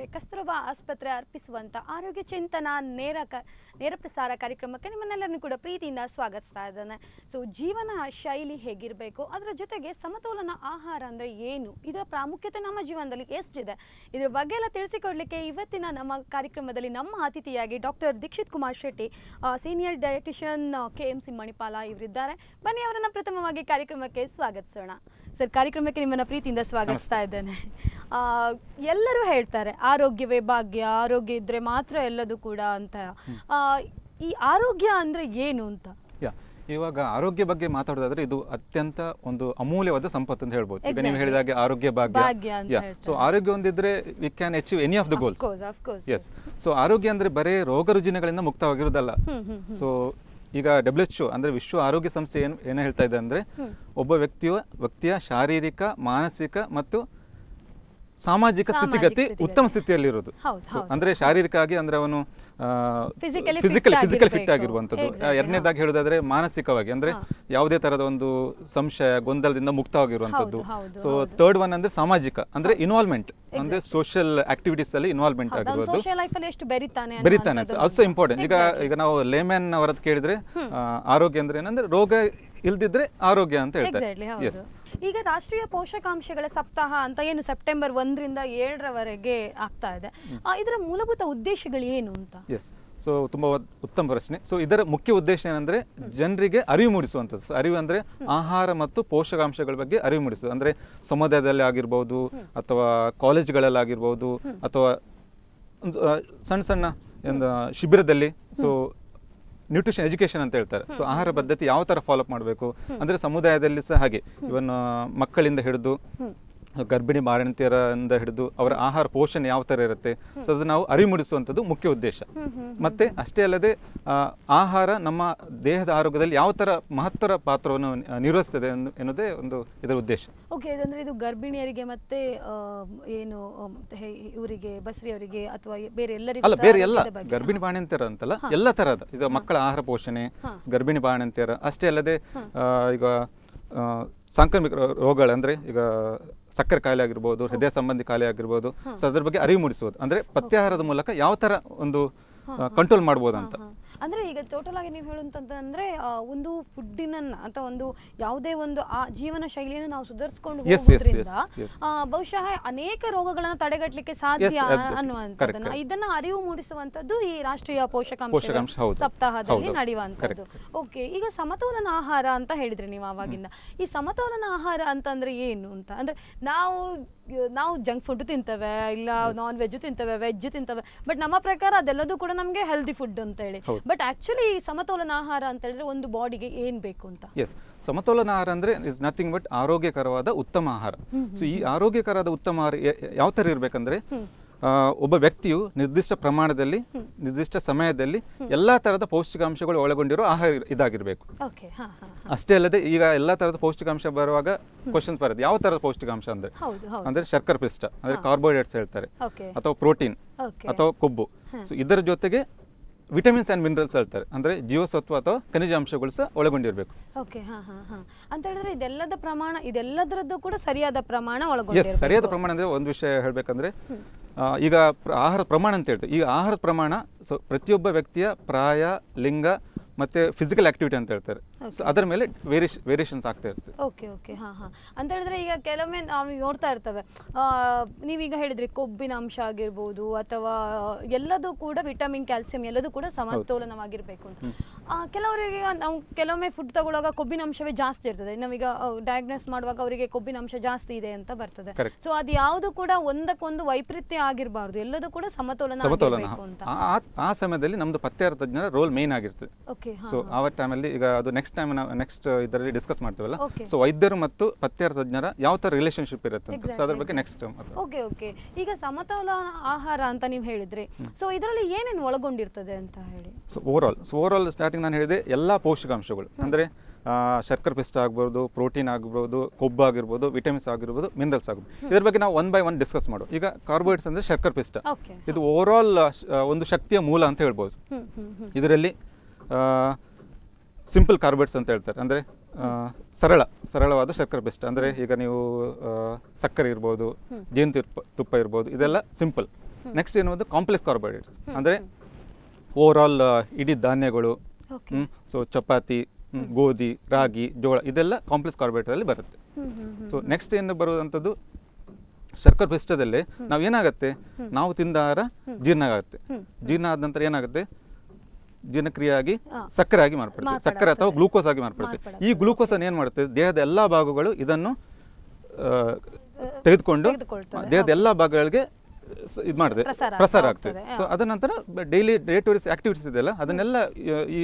ಕಸ್ತೂರಬಾ ಆಸ್ಪತ್ರೆ ಅರ್ಪಿಸುವಂತ ಆರೋಗ್ಯ ಚಿಂತನ ನೇರ ಕ ನೇರ ಪ್ರಸಾರ ಕಾರ್ಯಕ್ರಮಕ್ಕೆ ನಿಮ್ಮನ್ನೆಲ್ಲರನ್ನು ಕೂಡ ಪ್ರೀತಿಯಿಂದ ಸ್ವಾಗತಿಸ್ತಾ ಇದ್ದಾನೆ ಸೊ ಜೀವನ ಶೈಲಿ ಹೇಗಿರಬೇಕು ಅದರ ಜೊತೆಗೆ ಸಮತೋಲನ ಆಹಾರ ಅಂದರೆ ಏನು ಇದರ ಪ್ರಾಮುಖ್ಯತೆ ನಮ್ಮ ಜೀವನದಲ್ಲಿ ಎಷ್ಟಿದೆ ಇದ್ರ ಬಗ್ಗೆ ಎಲ್ಲ ತಿಳಿಸಿಕೊಡ್ಲಿಕ್ಕೆ ಇವತ್ತಿನ ನಮ್ಮ ಕಾರ್ಯಕ್ರಮದಲ್ಲಿ ನಮ್ಮ ಅತಿಥಿಯಾಗಿ doctor Dikshith Kumar Shetty senior dietitian K M C Manipal ಇವರಿದ್ದಾರೆ ಬನ್ನಿ ಅವರನ್ನ ಪ್ರಥಮವಾಗಿ ಕಾರ್ಯಕ್ರಮಕ್ಕೆ ಸ್ವಾಗತಿಸೋಣ ಸರ್ ಕಾರ್ಯಕ್ರಮಕ್ಕೆ ನಿಮ್ಮನ್ನ ಪ್ರೀತಿಯಿಂದ ಸ್ವಾಗತಿಸ್ತಾ ಇದ್ದೇನೆ ಆ, ಎಲ್ಲರೂ ಹೇಳ್ತಾರೆ ಆರೋಗ್ಯವೇ ಭಾಗ್ಯ ಆರೋಗ್ಯ ಇದ್ರೆ ಮಾತ್ರ ಎಲ್ಲದು ಕೂಡ ಅಂತ ಆ, ಈ ಆರೋಗ್ಯ ಅಂದ್ರೆ ಏನು ಅಂತ ಯಾ ಇವಾಗ ಆರೋಗ್ಯ ಬಗ್ಗೆ ಮಾತಾಡೋದಾದ್ರೆ ಇದು ಅತ್ಯಂತ ಒಂದು ಅಮೂಲ್ಯವಾದ ಸಂಪತ್ತು ಅಂತ ಹೇಳ್ಬೋದು ಈಗ ನೀವು Exactly. ಹೇಳಿದಾಗೆ ಆರೋಗ್ಯ ಭಾಗ್ಯ ಭಾಗ್ಯ ಅಂತ ಯಾ ಹೇಳ್ತಾರೆ. ಸೊ ಆರೋಗ್ಯ ಒಂದಿದ್ರೆ we can achieve any of the goals course, of course. Yes so ಆರೋಗ್ಯ ಅಂದ್ರೆ ಬರೇ ರೋಗ ರುಜಿನಗಳಿಂದ ಮುಕ್ತವಾಗಿರೋದಲ್ಲ ಹ್ಮ್, ಹ್ಮ್, ಹ್ಮ್. ಸೊ ಈಗ ಡಬ್ಲ್ಯೂ ಎಚ್ ಅಂದ್ರೆ ವಿಶ್ವ ಆರೋಗ್ಯ ಸಂಸ್ಥೆ ಏನು ಏನು ಹೇಳ್ತಾ ಇದೆ ಅಂದ್ರೆ ಹ್ಮ್. ಒಬ್ಬ ವ್ಯಕ್ತಿಯ ವ್ಯಕ್ತಿಯ ಶಾರೀರಿಕ ಮಾನಸಿಕ ಮತ್ತು ಸಾಮಾಜಿಕ ಸಾಮಾಜಿಕ ಸ್ಥಿತಿಗತಿ ಸ್ಥಿತಿಗತಿ. ಉತ್ತಮ ಸ್ಥಿತಿಯಲ್ಲಿರೋದು ಹೌದು, So, ಹೌದು. ಅಂದ್ರೆ ಶಾರೀರಿಕವಾಗಿ ಅಂದ್ರೆ ಅವನು Physically fit physically physical fit ಆಗಿರ್ಬೇಕು. ಆಗಿರುವಂಥದ್ದು Exactly, ಎರಡನೇದಾಗಿ ಹೇಳೋದಾದ್ರೆ ಮಾನಸಿಕವಾಗಿ ಅಂದ್ರೆ ಹಾ. ಯಾವುದೇ ತರದ ಒಂದು ಸಂಶಯ ಗೊಂದಲದಿಂದ ಮುಕ್ತವಾಗಿರುವಂಥದ್ದು ಹೌದು, ಹೌದು, ಸೊ ಹೌದು. ಥರ್ಡ್ ಒನ್ ಅಂದ್ರೆ ಸಾಮಾಜಿಕ ಅಂದ್ರೆ ಇನ್ವಾಲ್ವ್ಮೆಂಟ್ ಅಂದ್ರೆ ಸೋಷಿಯಲ್ ಆಕ್ಟಿವಿಟೀಸ್ ಅಲ್ಲಿ ಇನ್ವಾಲ್ವ್ಮೆಂಟ್ ಹೌದು, ಅವ್ನು ಆಗಿರೋದು ಸೋಷಿಯಲ್ ಲೈಫಲ್ಲಿ ಎಷ್ಟು ಬೆರಿತಾನೆ ಬೆರಿತಾನೆ ಅನ್ನುವಂಥದ್ದು ಆಲ್ಸೋ ಇಂಪಾರ್ಟೆಂಟ್ ಈಗ Exactly. ಈಗ ನಾವು ಲೇಮ್ಯಾನ್ ಅವರದ್ದು ಕೇಳಿದ್ರೆ ಆ, ಆರೋಗ್ಯ ಅಂದ್ರೆ ಏನಂದ್ರೆ ರೋಗ ಇಲ್ದಿದ್ರೆ ಆರೋಗ್ಯ ಅಂತ ಹೇಳ್ತಾರೆ ಎಕ್ಸಾಕ್ಟ್ಲಿ ಹೌದು ಎಸ್ ಈಗ ರಾಷ್ಟ್ರೀಯ ಪೋಷಕಾಂಶಗಳ ಸಪ್ತಾಹ ಅಂತ ಏನು ಸೆಪ್ಟೆಂಬರ್ ಒಂದರಿಂದ ಏಳರವರೆಗೆ ಆಗ್ತಾ ಇದೆ ಆ, ಇದರ ಮೂಲಭೂತ ಉದ್ದೇಶಗಳು ಏನು ಅಂತ ಎಸ್ ಸೊ ತುಂಬ ಉತ್ತಮ ಪ್ರಶ್ನೆ ಸೊ ಇದರ ಮುಖ್ಯ ಉದ್ದೇಶ ಏನಂದ್ರೆ ಜನರಿಗೆ ಅರಿವು ಮೂಡಿಸುವಂಥದ್ದು So, ಅರಿವು ಅಂದ್ರೆ ಆಹಾರ ಮತ್ತು ಪೋಷಕಾಂಶಗಳ ಬಗ್ಗೆ ಅರಿವು ಮೂಡಿಸುವುದು ಅಂದ್ರೆ ಸಮುದಾಯದಲ್ಲಿ ಆಗಿರ್ಬೋದು ಅಥವಾ ಕಾಲೇಜ್ಗಳಲ್ಲಿ ಆಗಿರ್ಬೋದು ಅಥವಾ ಒಂದು, ಆ, ಸಣ್ಣ ಸಣ್ಣ ಒಂದು ಶಿಬಿರದಲ್ಲಿ ಸೊ ನ್ಯೂಟ್ರಿಷನ್ ಎಜುಕೇಶನ್ ಅಂತ ಹೇಳ್ತಾರೆ ಸೊ ಆಹಾರ ಪದ್ಧತಿ ಯಾವ ಥರ ಫಾಲೋಅಪ್ ಮಾಡಬೇಕು ಅಂದರೆ ಸಮುದಾಯದಲ್ಲಿ ಸಹ ಹಾಗೆ ಇವನ್ ಮಕ್ಕಳಿಂದ ಹಿಡಿದು ಗರ್ಭಿಣಿ ಬಾಣಂತಿಯರಿಂದ ಹಿಡಿದು ಅವರ ಆಹಾರ ಪೋಷಣೆ ಯಾವ ಥರ ಇರುತ್ತೆ ಸೊ ಅದು ನಾವು ಅರಿವು ಮೂಡಿಸುವಂಥದ್ದು ಮುಖ್ಯ ಉದ್ದೇಶ ಮತ್ತೆ ಅಷ್ಟೇ ಅಲ್ಲದೆ ಆ, ಆಹಾರ ನಮ್ಮ ದೇಹದ ಆರೋಗ್ಯದಲ್ಲಿ ಯಾವ ಥರ ಮಹತ್ತರ ಪಾತ್ರವನ್ನು ಆ, ನಿರ್ವಹಿಸ್ತದೆ ಎನ್ನು- ಎನ್ನುವುದೇ ಒಂದು ಇದರ ಉದ್ದೇಶ ಓಕೆ ಇದಂದ್ರೆ ಇದು ಗರ್ಭಿಣಿಯರಿಗೆ ಮತ್ತೆ ಆ, ಏನು ಆ, ಮತ್ತೆ ಹೇ- ಇವರಿಗೆ ಬಸರಿಯವರಿಗೆ ಅಥವಾ ಬೇರೆ ಎಲ್ಲರಿಗೂ ಅಲ್ಲ ಸಹ ಬೇರೆ ಎಲ್ಲ ಆರೋಗ್ಯದ ಬಗ್ಗೆ? ಗರ್ಭಿಣಿ ಬಾಣಂತಿಯರ ಅಂತಲ್ಲ ಎಲ್ಲ ತರಹದ ಈಗ ಮಕ್ಕಳ ಆಹಾರ ಪೋಷಣೆ ಗರ್ಭಿಣಿ ಬಾಣಂತಿಯರ ಅಷ್ಟೇ ಅಲ್ಲದೆ ಆ, ಈಗ ಆ, ಸಾಂಕ್ರಾಮಿಕ ರೋ- ರೋಗಗಳು ಅಂದ್ರೆ ಈಗ ಸಕ್ಕರೆ ಕಾಯಿಲೆ ಆಗಿರ್ಬೋದು ಹೃದಯ ಸಂಬಂಧಿ ಕಾಯಿಲೆ ಆಗಿರ್ಬೋದು ಸೊ ಅದ್ರ ಬಗ್ಗೆ ಅರಿವು ಮೂಡಿಸುವುದು ಅಂದ್ರೆ ಪಥ್ಯಾಹಾರದ ಮೂಲಕ ಯಾವ ತರ ಒಂದು ಕಂಟ್ರೋಲ್ ಮಾಡ್ಬೋದು ಅಂತ ಹಾ. ಅಂದ್ರೆ ಈಗ ಟೋಟಲ್ ಆಗಿ ನೀವು ಹೇಳುವಂತಂದ್ರೆ ಆ, ಒಂದು ಫುಡ್ಡಿನ ಅಥವಾ ಒಂದು ಯಾವುದೇ ಒಂದು ಆ ಜೀವನ ಶೈಲಿಯನ್ನು ನಾವು ಸುಧಾರಿಸ್ಕೊಂಡು Yes, yes, ಹೋಗೋದ್ರಿಂದ yes, yes. ಆ, ಬಹುಶಃ ಅನೇಕ ರೋಗಗಳನ್ನ ತಡೆಗಟ್ಟಲಿಕ್ಕೆ ಸಾಧ್ಯ Yes, absolutely. ಅನ್ನುವಂಥದ್ದನ್ನ Correct, ಇದನ್ನ ಅರಿವು ಮೂಡಿಸುವಂತದ್ದು ಈ ರಾಷ್ಟ್ರೀಯ ಪೋಷಕಾಂಶ ಪೋಷಕಾಂಶ, ಹೌದು. ಸಪ್ತಾಹದಲ್ಲಿ ಹೌದು. ನಡೆಯುವಂಥದ್ದು ಓಕೆ ಈಗ ಸಮತೋಲನ ಆಹಾರ ಅಂತ ಹೇಳಿದ್ರಿ ನೀವು ಆವಾಗಿಂದ ಈ ಸಮತೋಲನ ಆಹಾರ ಅಂತಂದ್ರೆ ಏನು ಅಂತ ಅಂದ್ರೆ ನಾವು ನಾವು ಜಂಕ್ ಫುಡ್ ತಿಂತೇವೆ ಇಲ್ಲ ನಾನ್ ವೆಜ್ ತಿಂತೇವೆ ವೆಜ್ ತಿಂತೇವೆ ಬಟ್ ನಮ್ಮ ಪ್ರಕಾರ ಅದೆಲ್ಲದೂ ಕೂಡ ನಮಗೆ ಹೆಲ್ದಿ ಫುಡ್ ಅಂತ ಹೇಳಿ ಹೌದು. ಬಟ್ ಆಕ್ಚುಲಿ ಸಮತೋಲನ ಆಹಾರ ಅಂತ ಹೇಳಿದ್ರೆ ಒಂದು ಬಾಡಿಗೆ ಏನ್ ಬೇಕು ಅಂತ ಎಸ್ ಸಮತೋಲನ ಆಹಾರ ಅಂದ್ರೆ ಇಸ್ ನಥಿಂಗ್ ಬಟ್ ಆರೋಗ್ಯಕರವಾದ ಉತ್ತಮ ಆಹಾರ ಸೊ ಈ ಆರೋಗ್ಯಕರವಾದ ಉತ್ತಮ ಆಹಾರ ಯ- ಯಾವ ಥರ ಇರಬೇಕಂದ್ರೆ ಒಬ್ಬ ವ್ಯಕ್ತಿಯು ನಿರ್ದಿಷ್ಟ ಪ್ರಮಾಣದಲ್ಲಿ ನಿರ್ದಿಷ್ಟ ಸಮಯದಲ್ಲಿ ಎಲ್ಲಾ ತರದ ಪೌಷ್ಟಿಕಾಂಶಗಳು ಒಳಗೊಂಡಿರೋ ಆಹಾರ ಇರ್- ಇದಾಗಿರ್ಬೇಕು ಓಕೆ ಹಾ ಹಾ ಅಷ್ಟೇ ಅಲ್ಲದೆ ಈಗ ಎಲ್ಲಾ ತರದ ಪೌಷ್ಟಿಕಾಂಶ ಬರುವಾಗ ಕ್ವಶನ್ಸ್ ಬರುತ್ತೆ ಯಾವ ತರದ ಪೌಷ್ಟಿಕಾಂಶ ಅಂದ್ರೆ ಹೌದು ಹೌದು ಅಂದ್ರೆ ಶರ್ಕರ ಪಿಷ್ಟ ಅಂದ್ರೆ ಕಾರ್ಬೋಹೈಡ್ರೇಟ್ಸ್ ಹೇಳ್ತಾರೆ ಓಕೆ ಅಥವಾ ಪ್ರೋಟೀನ್ ಓಕೆ ಅಥವಾ ಕೊಬ್ಬು ಸೊ ಇದರ ಜೊತೆಗೆ ವಿಟಮಿನ್ಸ್ ಆ್ಯಂಡ್ ಮಿನರಲ್ಸ್ ಹೇಳ್ತಾರೆ ಅಂದ್ರೆ ಜೀವಸತ್ವ ಅಥವಾ ಖನಿಜಾಂಶಗಳು ಸಹ ಒಳಗೊಂಡಿರಬೇಕು ಓಕೆ ಹಾ ಹಾ ಹಾ ಅಂತ ಹೇಳಿದ್ರೆ ಇದೆಲ್ಲದ ಪ್ರಮಾಣ ಇದೆಲ್ಲದರದ್ದು ಕೂಡ ಸರಿಯಾದ ಪ್ರಮಾಣ ಎಸ್ ಒಳಗೊಂಡಿರಬೇಕು ಸರಿಯಾದ ಪ್ರಮಾಣ ಅಂದರೆ ಒಂದು ವಿಷಯ ಹೇಳಬೇಕಂದ್ರೆ ಈಗ ಪ್ರ- ಆಹಾರದ ಪ್ರಮಾಣ ಅಂತ ಹೇಳ್ತೀವಿ ಈಗ ಆಹಾರದ ಪ್ರಮಾಣ ಸೊ ಪ್ರತಿಯೊಬ್ಬ ವ್ಯಕ್ತಿಯ ಪ್ರಾಯ ಲಿಂಗ ಮತ್ತು ಫಿಸಿಕಲ್ ಆಕ್ಟಿವಿಟಿ ಅಂತ ಹೇಳ್ತಾರೆ ಸೊ ಅದರ ಮೇಲೆ ವೇರಿಯೇಷ್ ವೇರಿಯೇಷನ್ಸ್ ಆಗ್ತಾ ಇರ್ತದೆ ಓಕೆ ಓಕೆ ಹಾಂ ಹಾಂ ಅಂತ ಹೇಳಿದ್ರೆ ಈಗ ಕೆಲವೊಮ್ಮೆ ನಾವು ನೋಡ್ತಾ ಇರ್ತೇವೆ ಆ, ನೀವೀಗ ಹೇಳಿದ್ರಿ ಕೊಬ್ಬಿನ ಅಂಶ ಆಗಿರ್ಬೋದು ಅಥವಾ ಎಲ್ಲದೂ ಕೂಡ ವಿಟಮಿನ್ ಕ್ಯಾಲ್ಸಿಯಂ ಎಲ್ಲದೂ ಕೂಡ ಸಮತೋಲನವಾಗಿರ್ಬೇಕು ಅಂತ ಆ, ಕೆಲವರಿಗೆ ನಾವು ಕೆಲವೊಮ್ಮೆ ಫುಡ್ ತಗೊಳ್ಳುವಾಗ ಕೊಬ್ಬಿನ ಅಂಶವೇ ಜಾಸ್ತಿ ಇರ್ತದೆ ನಾವೀಗ ಡಯಾಗ್ನೋಸ್ ಮಾಡುವಾಗ ಅವರಿಗೆ ಕೊಬ್ಬಿನ ಅಂಶ ಜಾಸ್ತಿ ಇದೆ ಅಂತ ಬರ್ತದೆ Correct. ಸೊ ಅದು ಯಾವುದು ಕೂಡ ಒಂದಕ್ಕೊಂದು ವೈಪರೀತ್ಯ ಆಗಿರಬಾರ್ದು ಎಲ್ಲದೂ ಕೂಡ ಸಮತೋಲನ ಸಮತೋಲನ ಆಗಿರ್ಬೇಕು ಅಂತ ಆ- ಆ- ಆ ಸಮಯದಲ್ಲಿ ನಮ್ದು ಪತ್ತೆಹಾರ ತಜ್ಞರ ರೋಲ್ ಮೇನ್ ಆಗಿರ್ತದೆ ಓಕೆ ಸೊ ಆ ಟೈಮಲ್ಲಿ ಈಗ ಅದು ನೆಕ್ಸ್ಟ್ ಟೈಮ್ ನಾವು ನೆಕ್ಸ್ಟ್ ಇದರಲ್ಲಿ ಡಿಸ್ಕಸ್ ಮಾಡ್ತೀವಲ್ಲ Okay. ಸೊ ವೈದ್ಯರು ಮತ್ತು ಪತ್ತೆಹಾರ ತಜ್ಞರ ಯಾವ ಥರ ರಿಲೇಶನ್ಶಿಪ್ ಇರುತ್ತೆ ಅಂತ ಸೊ ಅದ್ರ Exactly, ಬಗ್ಗೆ ನೆಕ್ಸ್ಟ್ ಓಕೆ ಓಕೆ ಈಗ ಸಮತೋಲನ ಆಹಾರ ಅಂತ ನೀವು ಹೇಳಿದ್ರಿ ಸೊ ಇದರಲ್ಲಿ ಏನೇನು ಒಳಗೊಂಡಿರ್ತದೆ ಅಂತ ಹೇಳಿ so overall so overall starting ನಾನು ಹೇಳಿದೆ ಎಲ್ಲ ಪೌಷ್ಟಿಕಾಂಶಗಳು ಅಂದರೆ ಶರ್ಕರ ಪಿಷ್ಟ ಆಗ್ಬೋದು ಪ್ರೋಟೀನ್ ಆಗ್ಬೋದು ಕೊಬ್ಬು ಆಗಿರ್ಬೋದು ವಿಟಮಿನ್ಸ್ ಆಗಿರ್ಬೋದು ಮಿನರಲ್ಸ್ ಆಗ್ಬೋದು ಇದ್ರ ಬಗ್ಗೆ ನಾವು ಒನ್ ಬೈ ಒನ್ ಡಿಸ್ಕಸ್ ಮಾಡು ಈಗ ಕಾರ್ಬೋಹೈಡ್ರೇಟ್ಸ್ ಅಂದರೆ ಶರ್ಕರ ಪಿಷ್ಟ ಓಕೆ ಇದು ಓವರಾಲ್ ಒಂದು ಶಕ್ತಿಯ ಮೂಲ ಅಂತ ಹೇಳ್ಬೋದು ಹ್ಮ್ ಹ್ಮ್ ಹ್ಮ್ ಇದರಲ್ಲಿ ಸಿಂಪಲ್ ಕಾರ್ಬೋಹೈಡ್ರೇಟ್ಸ್ ಅಂತ ಹೇಳ್ತಾರೆ ಅಂದರೆ ಸರಳ ಸರಳವಾದ ಶರ್ಕರ ಪಿಷ್ಟ ಅಂದರೆ ಈಗ ನೀವು ಆ, ಸಕ್ಕರೆ ಇರ್ಬೋದು ಜೇನು ತುಪ್ಪ ತುಪ್ಪ ಇರ್ಬೋದು ಇದೆಲ್ಲ ಸಿಂಪಲ್ ನೆಕ್ಸ್ಟ್ ಏನು ಕಾಂಪ್ಲೆಕ್ಸ್ ಕಾರ್ಬೋಹೈಡ್ರೇಟ್ಸ್ ಅಂದರೆ ಓವರಾಲ್ ಇಡೀ ಧಾನ್ಯಗಳು ಓಕೆ ಸೊ ಚಪಾತಿ ಹ್ಮ್, ಗೋಧಿ ರಾಗಿ ಜೋಳ ಇದೆಲ್ಲ ಕಾಂಪ್ಲೆಕ್ಸ್ ಕಾರ್ಬೋಹೈಡ್ರೇಟಲ್ಲಿ ಬರುತ್ತೆ ಹ್ಮ್ ಹ್ಮ್ ಹ್ಮ್ ಸೊ ನೆಕ್ಸ್ಟ್ ಏನು ಬರುವಂಥದ್ದು ಶರ್ಕರ ಪಿಷ್ಟದಲ್ಲಿ ನಾವು ಏನಾಗುತ್ತೆ ನಾವು ತಿಂದ ಆಹಾರ ಜೀರ್ಣ ಆಗುತ್ತೆ ಹ್ಮ್. ಜೀರ್ಣ ಆದ ನಂತರ ಏನಾಗುತ್ತೆ ಜೀರ್ಣಕ್ರಿಯೆ ಆಗಿ ಹಾ. ಸಕ್ಕರೆ ಆಗಿ ಮಾರ್ಪಡುತ್ತೆ ಸಕ್ಕರೆ ಅಥವಾ ಗ್ಲೂಕೋಸ್ ಆಗಿ ಮಾರ್ಪಡುತ್ತೆ ಈ ಗ್ಲೂಕೋಸ್ ಅನ್ನು ಏನು ಮಾಡುತ್ತೆ ದೇಹದ ಎಲ್ಲ ಭಾಗಗಳು ಇದನ್ನು ಆ, ತೆಗೆದುಕೊಂಡು ತೆಗೆದುಕೊಳ್ತದೆ. ದೇಹದ ಎಲ್ಲ ಭಾಗಗಳಿಗೆ ಇದು ಮಾಡಿದೆ ಪ್ರಸಾರ ಪ್ರಸಾರ ಆಗ್ತಾ ಆಗ್ತದೆ ಹೋಗ್ತದೆ. ಸೊ ಅದರ ನಂತರ ಡೈಲಿ ಡೇ ಟು ಆಕ್ಟಿವಿಟೀಸ್ ಇದೆಯಲ್ಲ ಅದನ್ನೆಲ್ಲ ಈ- ಈ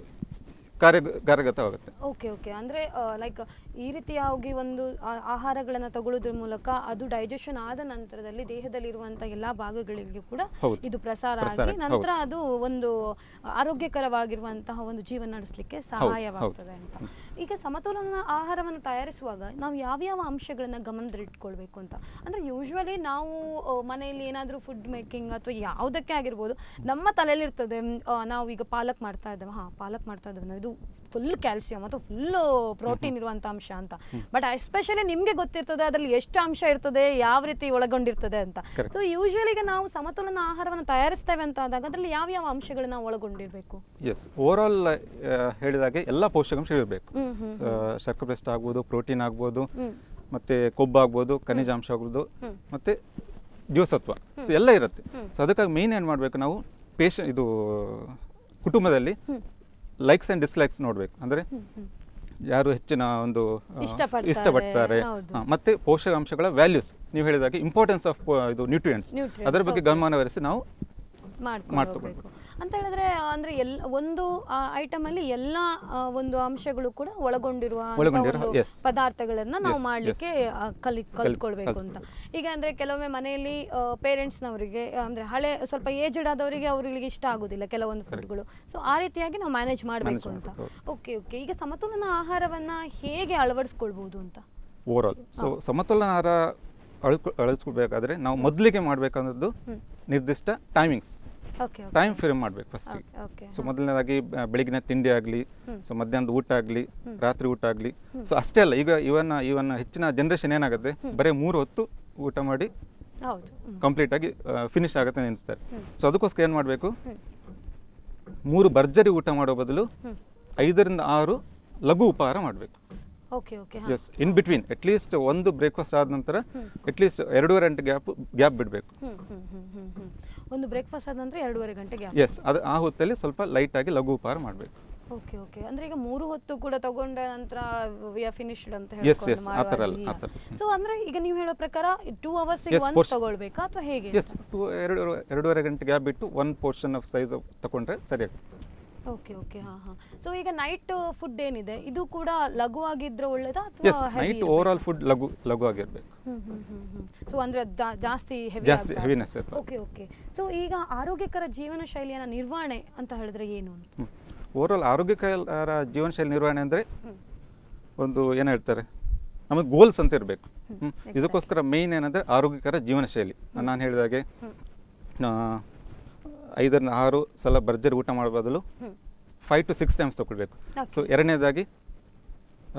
ಕಾರ್ಯ ಕಾರ್ಯಗತವಾಗುತ್ತೆ ಓಕೆ ಓಕೆ ಅಂದರೆ ಲೈಕ್ ಈ ರೀತಿಯಾಗಿ ಒಂದು ಆ- ಆಹಾರಗಳನ್ನು ತಗೊಳ್ಳೋದ್ರ ಮೂಲಕ ಅದು ಡೈಜೆಷನ್ ಆದ ನಂತರದಲ್ಲಿ ದೇಹದಲ್ಲಿರುವಂಥ ಎಲ್ಲ ಭಾಗಗಳಿಗೆ ಕೂಡ ಹೌದು. ಇದು ಪ್ರಸಾರ ಪ್ರಸಾರ, ಆಗಿ ನಂತರ ಅದು ಒಂದು ಆರೋಗ್ಯಕರವಾಗಿರುವಂತಹ ಒಂದು ಜೀವನ ನಡೆಸಲಿಕ್ಕೆ ಸಹಾಯವಾಗ್ತದೆ ಅಂತ ಈಗ ಸಮತೋಲನ ಆಹಾರವನ್ನು ತಯಾರಿಸುವಾಗ ನಾವು ಯಾವ್ಯಾವ ಅಂಶಗಳನ್ನು ಗಮನದಲ್ಲಿಟ್ಕೊಳ್ಬೇಕು ಅಂತ ಅಂದರೆ ಯೂಶ್ವಲಿ ನಾವು ಆ, ಮನೆಯಲ್ಲಿ ಏನಾದರೂ ಫುಡ್ ಮೇಕಿಂಗ್ ಅಥವಾ ಯಾವುದಕ್ಕೆ ಆಗಿರ್ಬೋದು ನಮ್ಮ ತಲೆಯಲ್ಲಿರ್ತದೆ ಮ್, ಆ, ನಾವು ಈಗ ಪಾಲಕ್ ಮಾಡ್ತಾ ಇದ್ದೇವೆ ಹಾಂ ಪಾಲಕ್ ಮಾಡ್ತಾ ಇದ್ದೇವೆ ನಾವು ಇದು ಫುಲ್ ಕ್ಯಾಲ್ಸಿಯಂ ಅಥವಾ ಫುಲ್ಲು ಪ್ರೋಟೀನ್ ಇರುವಂಥ ಅಂಶ ಅಂತ ಬಟ್ ಎಸ್ಪೆಷಲಿ ನಿಮಗೆ ಗೊತ್ತಿರ್ತದೆ ಅದರಲ್ಲಿ ಎಷ್ಟು ಅಂಶ ಇರ್ತದೆ ಯಾವ ರೀತಿ ಒಳಗೊಂಡಿರ್ತದೆ ಅಂತ Correct. ಸೊ ಯೂಶ್ವಲಿ ಈಗ ನಾವು ಸಮತೋಲನ ಆಹಾರವನ್ನು ತಯಾರಿಸ್ತೇವೆ ಅಂತ ಆದಾಗ ಅದರಲ್ಲಿ ಯಾವ ಯಾವ ಅಂಶಗಳನ್ನ ಒಳಗೊಂಡಿರಬೇಕು ಎಸ್ ಓವರಾಲ್ ಹೇಳಿದಾಗೆ ಎಲ್ಲ ಪೋಷಕಾಂಶ ಇರಬೇಕು ಹ್ಮ್ ಹ್ಮ್ ಶರ್ಕರೆ ಬೆಸ್ಟ್ ಆಗ್ಬೋದು ಪ್ರೋಟೀನ್ ಆಗ್ಬೋದು ಹ್ಮ್ ಮತ್ತು ಕೊಬ್ಬು ಆಗ್ಬೋದು ಖನಿಜಾಂಶ ಆಗ್ಬೋದು ಹ್ಮ್. ಮತ್ತು ಜೀವಸತ್ವ ಸೊ ಎಲ್ಲ ಇರುತ್ತೆ ಸೊ ಅದಕ್ಕಾಗಿ ಮೇಯ್ನ್ ಏನು ಮಾಡಬೇಕು ನಾವು ಪೇಶ ಇದು ಕುಟುಂಬದಲ್ಲಿ ಲೈಕ್ಸ್ ಆ್ಯಂಡ್ ಡಿಸ್ಲೈಕ್ಸ್ ನೋಡಬೇಕು ಅಂದರೆ ಯಾರು ಹೆಚ್ಚಿನ ಒಂದು ಆ, ಇಷ್ಟಪಡ್ತಾರೆ, ಇಷ್ಟಪಡ್ತಾರೆ ಹೌದು. ಆ, ಮತ್ತೆ ಪೋಷಕಾಂಶಗಳ ವ್ಯಾಲ್ಯೂಸ್ ನೀವು ಹೇಳಿದಾಗೆ ಇಂಪಾರ್ಟೆನ್ಸ್ ಆಫ್ ಇದು ನ್ಯೂಟ್ರಿಯೆಂಟ್ಸ್ Nutrients, ಅದರ ಬಗ್ಗೆ okay. ಗಮನಹರಿಸಿ ನಾವು ಮಾಡ್ಕೊಂಡು ಮಾಡ್ಕೊಬೇಕು. ಹೋಗ್ಬೇಕು ಅಂತ ಹೇಳಿದ್ರೆ ಅಂದ್ರೆ ಎಲ್ಲ ಒಂದು ಐಟಮ್ ಅಲ್ಲಿ ಎಲ್ಲ ಆ, ಒಂದು ಅಂಶಗಳು ಕೂಡ ಒಳಗೊಂಡಿರುವ ಅಂತ ಒಳಗೊಂಡಿರೋ- ಒಂದು yes. ಪದಾರ್ಥಗಳನ್ನ ನಾವು Yes, ಮಾಡ್ಲಿಕ್ಕೆ ಆ, ಕಲಿ ಕಲ್ತ್ಕೊಳ್ಬೇಕು ಅಂತ ಕಲ್ತ್ಕೊಳ್ಬೇಕು. ಈಗ ಅಂದ್ರೆ ಕೆಲವೊಮ್ಮೆ ಮನೆಯಲ್ಲಿ ಪೇರೆಂಟ್ಸ್ನವರಿಗೆ ಅಂದ್ರೆ ಹಳೆ ಸ್ವಲ್ಪ ಏಜ್ಡ್ ಆದವರಿಗೆ ಅವರಿಗೆ ಇಷ್ಟ ಆಗುದಿಲ್ಲ ಕೆಲವೊಂದು ಫುಡ್ಗಳು ಸೊ ಆ ರೀತಿಯಾಗಿ ನಾವು ಮ್ಯಾನೇಜ್ ಮಾಡಬೇಕು ಅಂತ ಮಾಡ್ಬೇಕು, ಓಕೆ ಓಕೆ ಈಗ ಸಮತೋಲನ ಆಹಾರವನ್ನ ಹೇಗೆ ಅಳವಡಿಸ್ಕೊಳ್ಬಹುದು ಅಂತ ಓವರಾಲ್ ಸೊ ಸಮತೋಲನ ಆಹಾರ ಅಳ್ಕೊ ಅಳಿಸ್ಕೊಳ್ಬೇಕಾದ್ರೆ ನಾವು ಮೊದಲಿಗೆ ಮಾಡಬೇಕಾದದ್ದು ನಿರ್ದಿಷ್ಟ ಟೈಮಿಂಗ್ಸ್ ಓಕೆ ಟೈಮ್ ಫ್ರೇಮ್ ಮಾಡಬೇಕು ಫಸ್ಟಿಗೆ ಓಕೆ ಸೊ ಮೊದಲನೇದಾಗಿ ಬ- ಬೆಳಗಿನ ತಿಂಡಿ ಆಗಲಿ ಸೊ ಮಧ್ಯಾಹ್ನದ ಊಟ ಆಗಲಿ ರಾತ್ರಿ ಊಟ ಆಗಲಿ ಸೊ ಅಷ್ಟೇ ಅಲ್ಲ ಈಗ ಇವನ್ ಇವನ್ ಹೆಚ್ಚಿನ ಜನ್ರೇಷನ್ ಏನಾಗುತ್ತೆ ಬರೀ ಮೂರು ಹೊತ್ತು ಊಟ ಮಾಡಿ ಹೌದು ಹ್ಮ್. ಕಂಪ್ಲೀಟಾಗಿ ಫಿನಿಶ್ ಆಗುತ್ತೆ ನೆನೆಸ್ತಾರೆ ಸೊ ಅದಕ್ಕೋಸ್ಕರ ಏನು ಮಾಡಬೇಕು ಮೂರು ಭರ್ಜರಿ ಊಟ ಮಾಡೋ ಬದಲು ಐದರಿಂದ ಆರು ಲಘು ಉಪಹಾರ ಮಾಡಬೇಕು ಓಕೆ ಓಕೆ ಹಾ ಎಸ್ ಇನ್ ಬಿಟ್ವೀನ್ ಅಟ್ಲೀಸ್ಟ್ ಒಂದು ಬ್ರೇಕ್ಫಾಸ್ಟ್ ಆದ ನಂತರ ಅಟ್ಲೀಸ್ಟ್ ಎರಡೂವರೆ ಗಂಟೆ ಗ್ಯಾಪ್ ಗ್ಯಾಪ್ ಬಿಡಬೇಕು ಹ್ಮ್ ಹ್ಮ್ ಹ್ಮ್ ಹ್ಮ್ ಹ್ಮ್ ಒಂದು ಬ್ರೇಕ್ಫಾಸ್ಟ್ ಆದ ನಂತರ ಎರಡೂವರೆ ಗಂಟೆಗೆ ಎಸ್ ಅದು ಆ ಹೊತ್ತಲ್ಲಿ ಸ್ವಲ್ಪ ಲೈಟಾಗಿ ಲಘು ಉಪಹಾರ ಮಾಡಬೇಕು ಓಕೆ ಓಕೆ ಅಂದ್ರೆ ಈಗ ಮೂರು ಹೊತ್ತು ಕೂಡ ತಗೊಂಡ ನಂತರ ವಿ ಆರ್ ಫಿನಿಶ್ಡ್ ಅಂತ Yes, yes, ಆ ಥರ ಅಲ್ಲ, ಆ ಥರ. ಸೊ ಅಂದ್ರೆ ಈಗ ನೀವು ಹೇಳೋ ಪ್ರಕಾರ two hours Yes, once portion. ತಗೊಳ್ಬೇಕಾ ಅಥವಾ ಹೇಗೆ ಎಸ್ ಟು ಎರಡು ಎರಡೂವರೆ ಗಂಟೆ ಗ್ಯಾಪ್ ಬಿಟ್ಟು ಒನ್ ಪೋರ್ಷನ್ ಆಫ್ ಸೈಜ್ ತಗೊಂಡ್ರೆ ಸರಿ ಆಗುತ್ತೆ ಓಕೆ ಓಕೆ ಹಾ ಹಾ ಸೊ ಈಗ ನೈಟ್ ಫುಡ್ ಏನಿದೆ ಇದು ಕೂಡ ಲಘುವಾಗಿದ್ರೆ ಒಳ್ಳೇದಾ ಎಸ್ ಅಥವಾ ನೈಟ್ ಓವರ್ ಆಲ್ ಫುಡ್ ಲಘು ಲಘು ಆಗಿರಬೇಕು ಹ್ಮ್ ಹ್ಮ್ ಹ್ಮ್ ಹ್ಮ್ ಸೊ ಅಂದ್ರೆ ಜಾ- ಜಾಸ್ತಿ ಹೆವಿ ಜಾಸ್ತಿ heaviness ಇರ್ಬಾರ್ದು. ಓಕೆ ಓಕೆ ಸೊ ಈಗ ಆರೋಗ್ಯಕರ ಜೀವನ ಶೈಲಿಯನ್ನ ನಿರ್ವಹಣೆ ಅಂತ ಹೇಳಿದ್ರೆ ಏನು ಅಂತ ಓವರ್ ಆಲ್ ಆರೋಗ್ಯಕರ ಜೀವನ ಶೈಲಿ ನಿರ್ವಹಣೆ ಅಂದರೆ ಒಂದು ಏನು ಹೇಳ್ತಾರೆ ನಮಗೆ ಗೋಲ್ಸ್ ಅಂತ ಇರಬೇಕು ಇದಕ್ಕೋಸ್ಕರ ಮೇಯ್ನ್ ಏನಂದರೆ ಆರೋಗ್ಯಕರ ಜೀವನ ಶೈಲಿ ನಾನು ಹೇಳಿದಾಗೆ ಆ, ಐದರಿಂದ ಆರು ಸಲ ಭರ್ಜರಿ ಊಟ ಮಾಡೋ ಬದಲು ಹ್ಮ್. ಫೈವ್ ಟು ಸಿಕ್ಸ್ ಟೈಮ್ಸ್ ತಗೊಳ್ಬೇಕು Okay. ಸೊ ಎರಡನೇದಾಗಿ ಆ,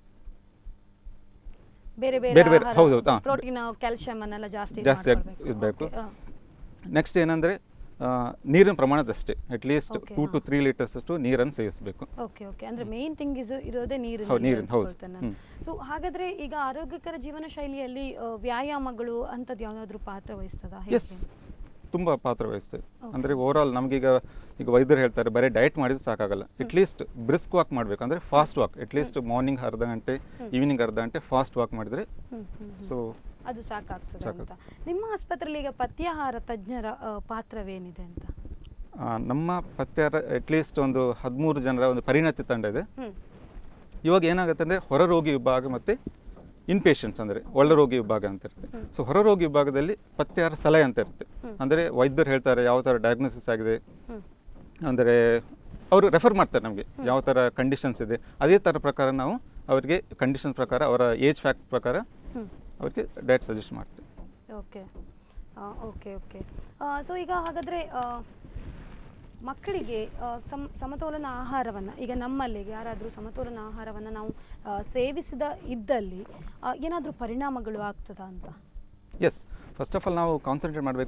ಬೇರೆ ಬೇರೆ ಬೇರೆ ಬೇರೆ- ಹೌದು, ಹೌದು, ಹಾ. ಪ್ರೋಟೀನ್ ಕ್ಯಾಲ್ಸಿಯಂ ಅನ್ನೆಲ್ಲ ಜಾಸ್ತಿ ಇದ್ ಜಾಸ್ತಿ ಆಗ್- ಮಾಡ್ಕೊಳ್ಬೇಕು. ಇರ್ಬೇಕು. Okay, ಹಾ. ನೆಕ್ಸ್ಟ್ ಏನಂದರೆ ನೀರಿನ ಪ್ರಮಾಣದಷ್ಟೇ ಅಟ್ಲೀಸ್ಟ್ Okay, ಟೂ ಹಾ. ಟು ತ್ರೀ ಲೀಟರ್ಸ್ ಅಷ್ಟು ನೀರನ್ನು ಸೇವಿಸಬೇಕು ಓಕೆ ಓಕೆ ಅಂದ್ರೆ ಮೇನ್ ಥಿಂಗ್ ಇಸ್ ಇರೋದೇ ನೀರು ಹೌದು, ನೀರಿನ, ಹೌದು. ಹ್ಮ್. ಸೊ ಹಾಗಾದ್ರೆ ಈಗ ಆರೋಗ್ಯಕರ ಜೀವನ ಶೈಲಿಯಲ್ಲಿ ಆ, ವ್ಯಾಯಾಮಗಳು ಅಂತದ್ದು ಯಾವ್ದಾದ್ರು ಪಾತ್ರ ವಹಿಸ್ತದ ಎಸ್ ತುಂಬ ಪಾತ್ರ ವಹಿಸ್ತದೆ ಅಂದರೆ ಓವರಾಲ್ ನಮಗೀಗ ಈಗ ವೈದ್ಯರು ಹೇಳ್ತಾರೆ ಬರೀ ಡಯಟ್ ಮಾಡಿದ್ರೆ ಸಾಕಾಗಲ್ಲ ಅಟ್ಲೀಸ್ಟ್ ಬ್ರಿಸ್ಕ್ ವಾಕ್ ಮಾಡಬೇಕು ಅಂದರೆ ಫಾಸ್ಟ್ ವಾಕ್ ಅಟ್ಲೀಸ್ಟ್ ಮಾರ್ನಿಂಗ್ ಅರ್ಧ ಗಂಟೆ ಈವ್ನಿಂಗ್ ಅರ್ಧ ಗಂಟೆ ಫಾಸ್ಟ್ ವಾಕ್ ಮಾಡಿದರೆ ಸೊ ಅದು ಸಾಕಾಗ್ತದೆ ಸಾಕು. ಅಂತ ನಿಮ್ಮ ಆಸ್ಪತ್ರೆಯಲ್ಲಿ ಈಗ ಪಥ್ಯಾಹಾರ ತಜ್ಞರ ಆ, ಪಾತ್ರವೇನಿದೆ ಅಂತ ನಮ್ಮ ಪತ್ಯಾರ ಅಟ್ಲೀಸ್ಟ್ ಒಂದು ಹದಿಮೂರು ಜನರ ಒಂದು ಪರಿಣತಿ ತಂಡ ಇದೆ ಹ್ಮ್ ಇವಾಗ ಏನಾಗುತ್ತೆ ಅಂದರೆ ಹೊರರೋಗಿ ವಿಭಾಗ ಮತ್ತು ಇನ್ಪೇಷಂಟ್ಸ್ ಅಂದರೆ ಒಳರೋಗಿ ವಿಭಾಗ ಅಂತ ಇರುತ್ತೆ ಸೊ ಹೊರರೋಗಿ ವಿಭಾಗದಲ್ಲಿ ಪತ್ಯಾಹಾರ ಸಲಹೆ ಅಂತ ಇರುತ್ತೆ ಅಂದರೆ ವೈದ್ಯರು ಹೇಳ್ತಾರೆ ಯಾವ ಥರ ಡಯಾಗ್ನೋಸಿಸ್ ಆಗಿದೆ ಹ್ಮ್ ಅಂದರೆ ಅವರು ರೆಫರ್ ಮಾಡ್ತಾರೆ ನಮಗೆ ಯಾವ ಥರ ಕಂಡೀಷನ್ಸ್ ಇದೆ ಅದೇ ಥರ ಪ್ರಕಾರ ನಾವು ಅವರಿಗೆ ಕಂಡೀಷನ್ಸ್ ಪ್ರಕಾರ ಅವರ ಏಜ್ ಫ್ಯಾಕ್ಟ್ ಪ್ರಕಾರ ಹ್ಮ್ ಅವರಿಗೆ ಡಯಟ್ ಸಜೆಸ್ಟ್ ಮಾಡ್ತೀವಿ ಓಕೆ ಓಕೆ ಓಕೆ ಸೊ ಈಗ ಹಾಗಾದರೆ ಮಕ್ಕಳಿಗೆ ಆ, ಸಮ್ ಸಮತೋಲನ ಆಹಾರವನ್ನು ಈಗ ನಮ್ಮಲ್ಲಿ ಯಾರಾದರೂ ಸಮತೋಲನ ಆಹಾರವನ್ನು ನಾವು ಆ, ಸೇವಿಸಿದ ಇದ್ದಲ್ಲಿ ಏನಾದರೂ ಪರಿಣಾಮಗಳು ಆಗ್ತದಾ ಅಂತ ಎಸ್ ಫಸ್ಟ್ ಆಫ್ ಆಲ್ ನಾವು ಕಾನ್ಸಂಟ್ರೇಟ್ ಮಾಡಬೇಕು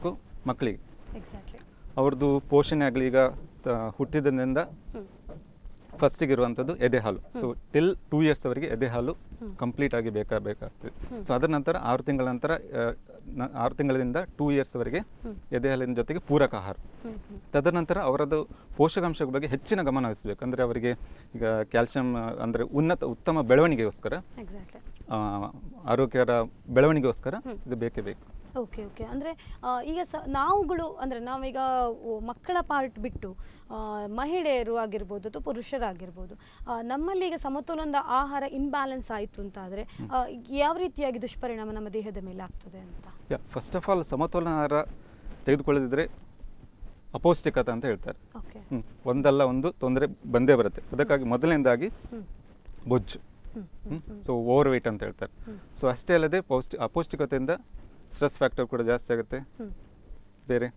ಮಕ್ಕಳಿಗೆ ಎಕ್ಸಾಕ್ಟ್ಲಿ ಅವ್ರದ್ದು ಪೋಷಣೆ ಆಗಲಿ ಈಗ ತ- ಹುಟ್ಟಿದ್ರಿಂದ ಫಸ್ಟಿಗೆ ಇರುವಂಥದ್ದು ಎದೆ ಹಾಲು ಸೊ ಟಿಲ್ ಟೂ ಇಯರ್ಸ್ ಅವರಿಗೆ ಎದೆ ಹಾಲು ಕಂಪ್ಲೀಟ್ ಆಗಿ ಬೇಕಾ ಬೇಕಾಗ್ತದೆ ಸೊ ಅದರ ನಂತರ ಆರು ತಿಂಗಳ ನಂತರ ಆ, ನ- ಆರು ತಿಂಗಳಿಂದ ಟೂ ಇಯರ್ಸ್ವರೆಗೆ ಎದೆ ಹಾಲಿನ ಜೊತೆಗೆ ಪೂರಕ ಆಹಾರ ತದನಂತರ ಅವರದ್ದು ಪೋಷಕಾಂಶಗಳ ಬಗ್ಗೆ ಹೆಚ್ಚಿನ ಗಮನ ಹರಿಸಬೇಕು ಅಂದರೆ ಅವರಿಗೆ ಈಗ ಕ್ಯಾಲ್ಸಿಯಂ ಅಂದರೆ ಉನ್ನತ ಉತ್ತಮ ಬೆಳವಣಿಗೆಗೋಸ್ಕರ ಎಕ್ಸಾಕ್ಟ್ಲಿ ಆ, ಆರೋಗ್ಯಕರ ಬೆಳವಣಿಗೆಗೋಸ್ಕರ ಇದು ಬೇಕೇ ಬೇಕು ಓಕೆ ಓಕೆ ಅಂದರೆ ಈಗ ಸ ನಾವುಗಳು ಅಂದರೆ ನಾವೀಗ ಓ, ಮಕ್ಕಳ ಪಾರ್ಟ್ ಬಿಟ್ಟು ಆ, ಮಹಿಳೆಯರು ಆಗಿರ್ಬೋದು ಅಥವಾ ಪುರುಷರಾಗಿರ್ಬೋದು ಆ, ನಮ್ಮಲ್ಲಿ ಈಗ ಸಮತೋಲನದ ಆಹಾರ ಇನ್ಬ್ಯಾಲೆನ್ಸ್ ಆಯಿತು ಅಂತ ಆದರೆ ಯಾವ ರೀತಿಯಾಗಿ ದುಷ್ಪರಿಣಾಮ ನಮ್ಮ ದೇಹದ ಮೇಲೆ ಆಗ್ತದೆ ಅಂತ ಯಾ ಫಸ್ಟ್ ಆಫ್ ಆಲ್ ಸಮತೋಲನ ಆಹಾರ ತೆಗೆದುಕೊಳ್ಳದಿದ್ದರೆ ಅಪೌಷ್ಟಿಕತೆ ಅಂತ ಹೇಳ್ತಾರೆ ಓಕೆ ಹ್ಮ್. ಒಂದಲ್ಲ ಒಂದು ತೊಂದರೆ ಬಂದೇ ಬರುತ್ತೆ ಅದಕ್ಕಾಗಿ ಮೊದಲನೇದಾಗಿ ಬೊಜ್ಜು ಸೊ ಓವರ್ ವೆಯ್ಟ್ ಅಂತ ಹೇಳ್ತಾರೆ ಸೊ ಅಷ್ಟೇ ಅಲ್ಲದೆ ಪೌಷ್ಟಿ ಅಪೌಷ್ಟಿಕತೆಯಿಂದ ಸ್ಟ್ರೆಸ್ ಫ್ಯಾಕ್ಟರ್ ಕೂಡ ಜಾಸ್ತಿ ಆಗುತ್ತೆ ಬೇರೆ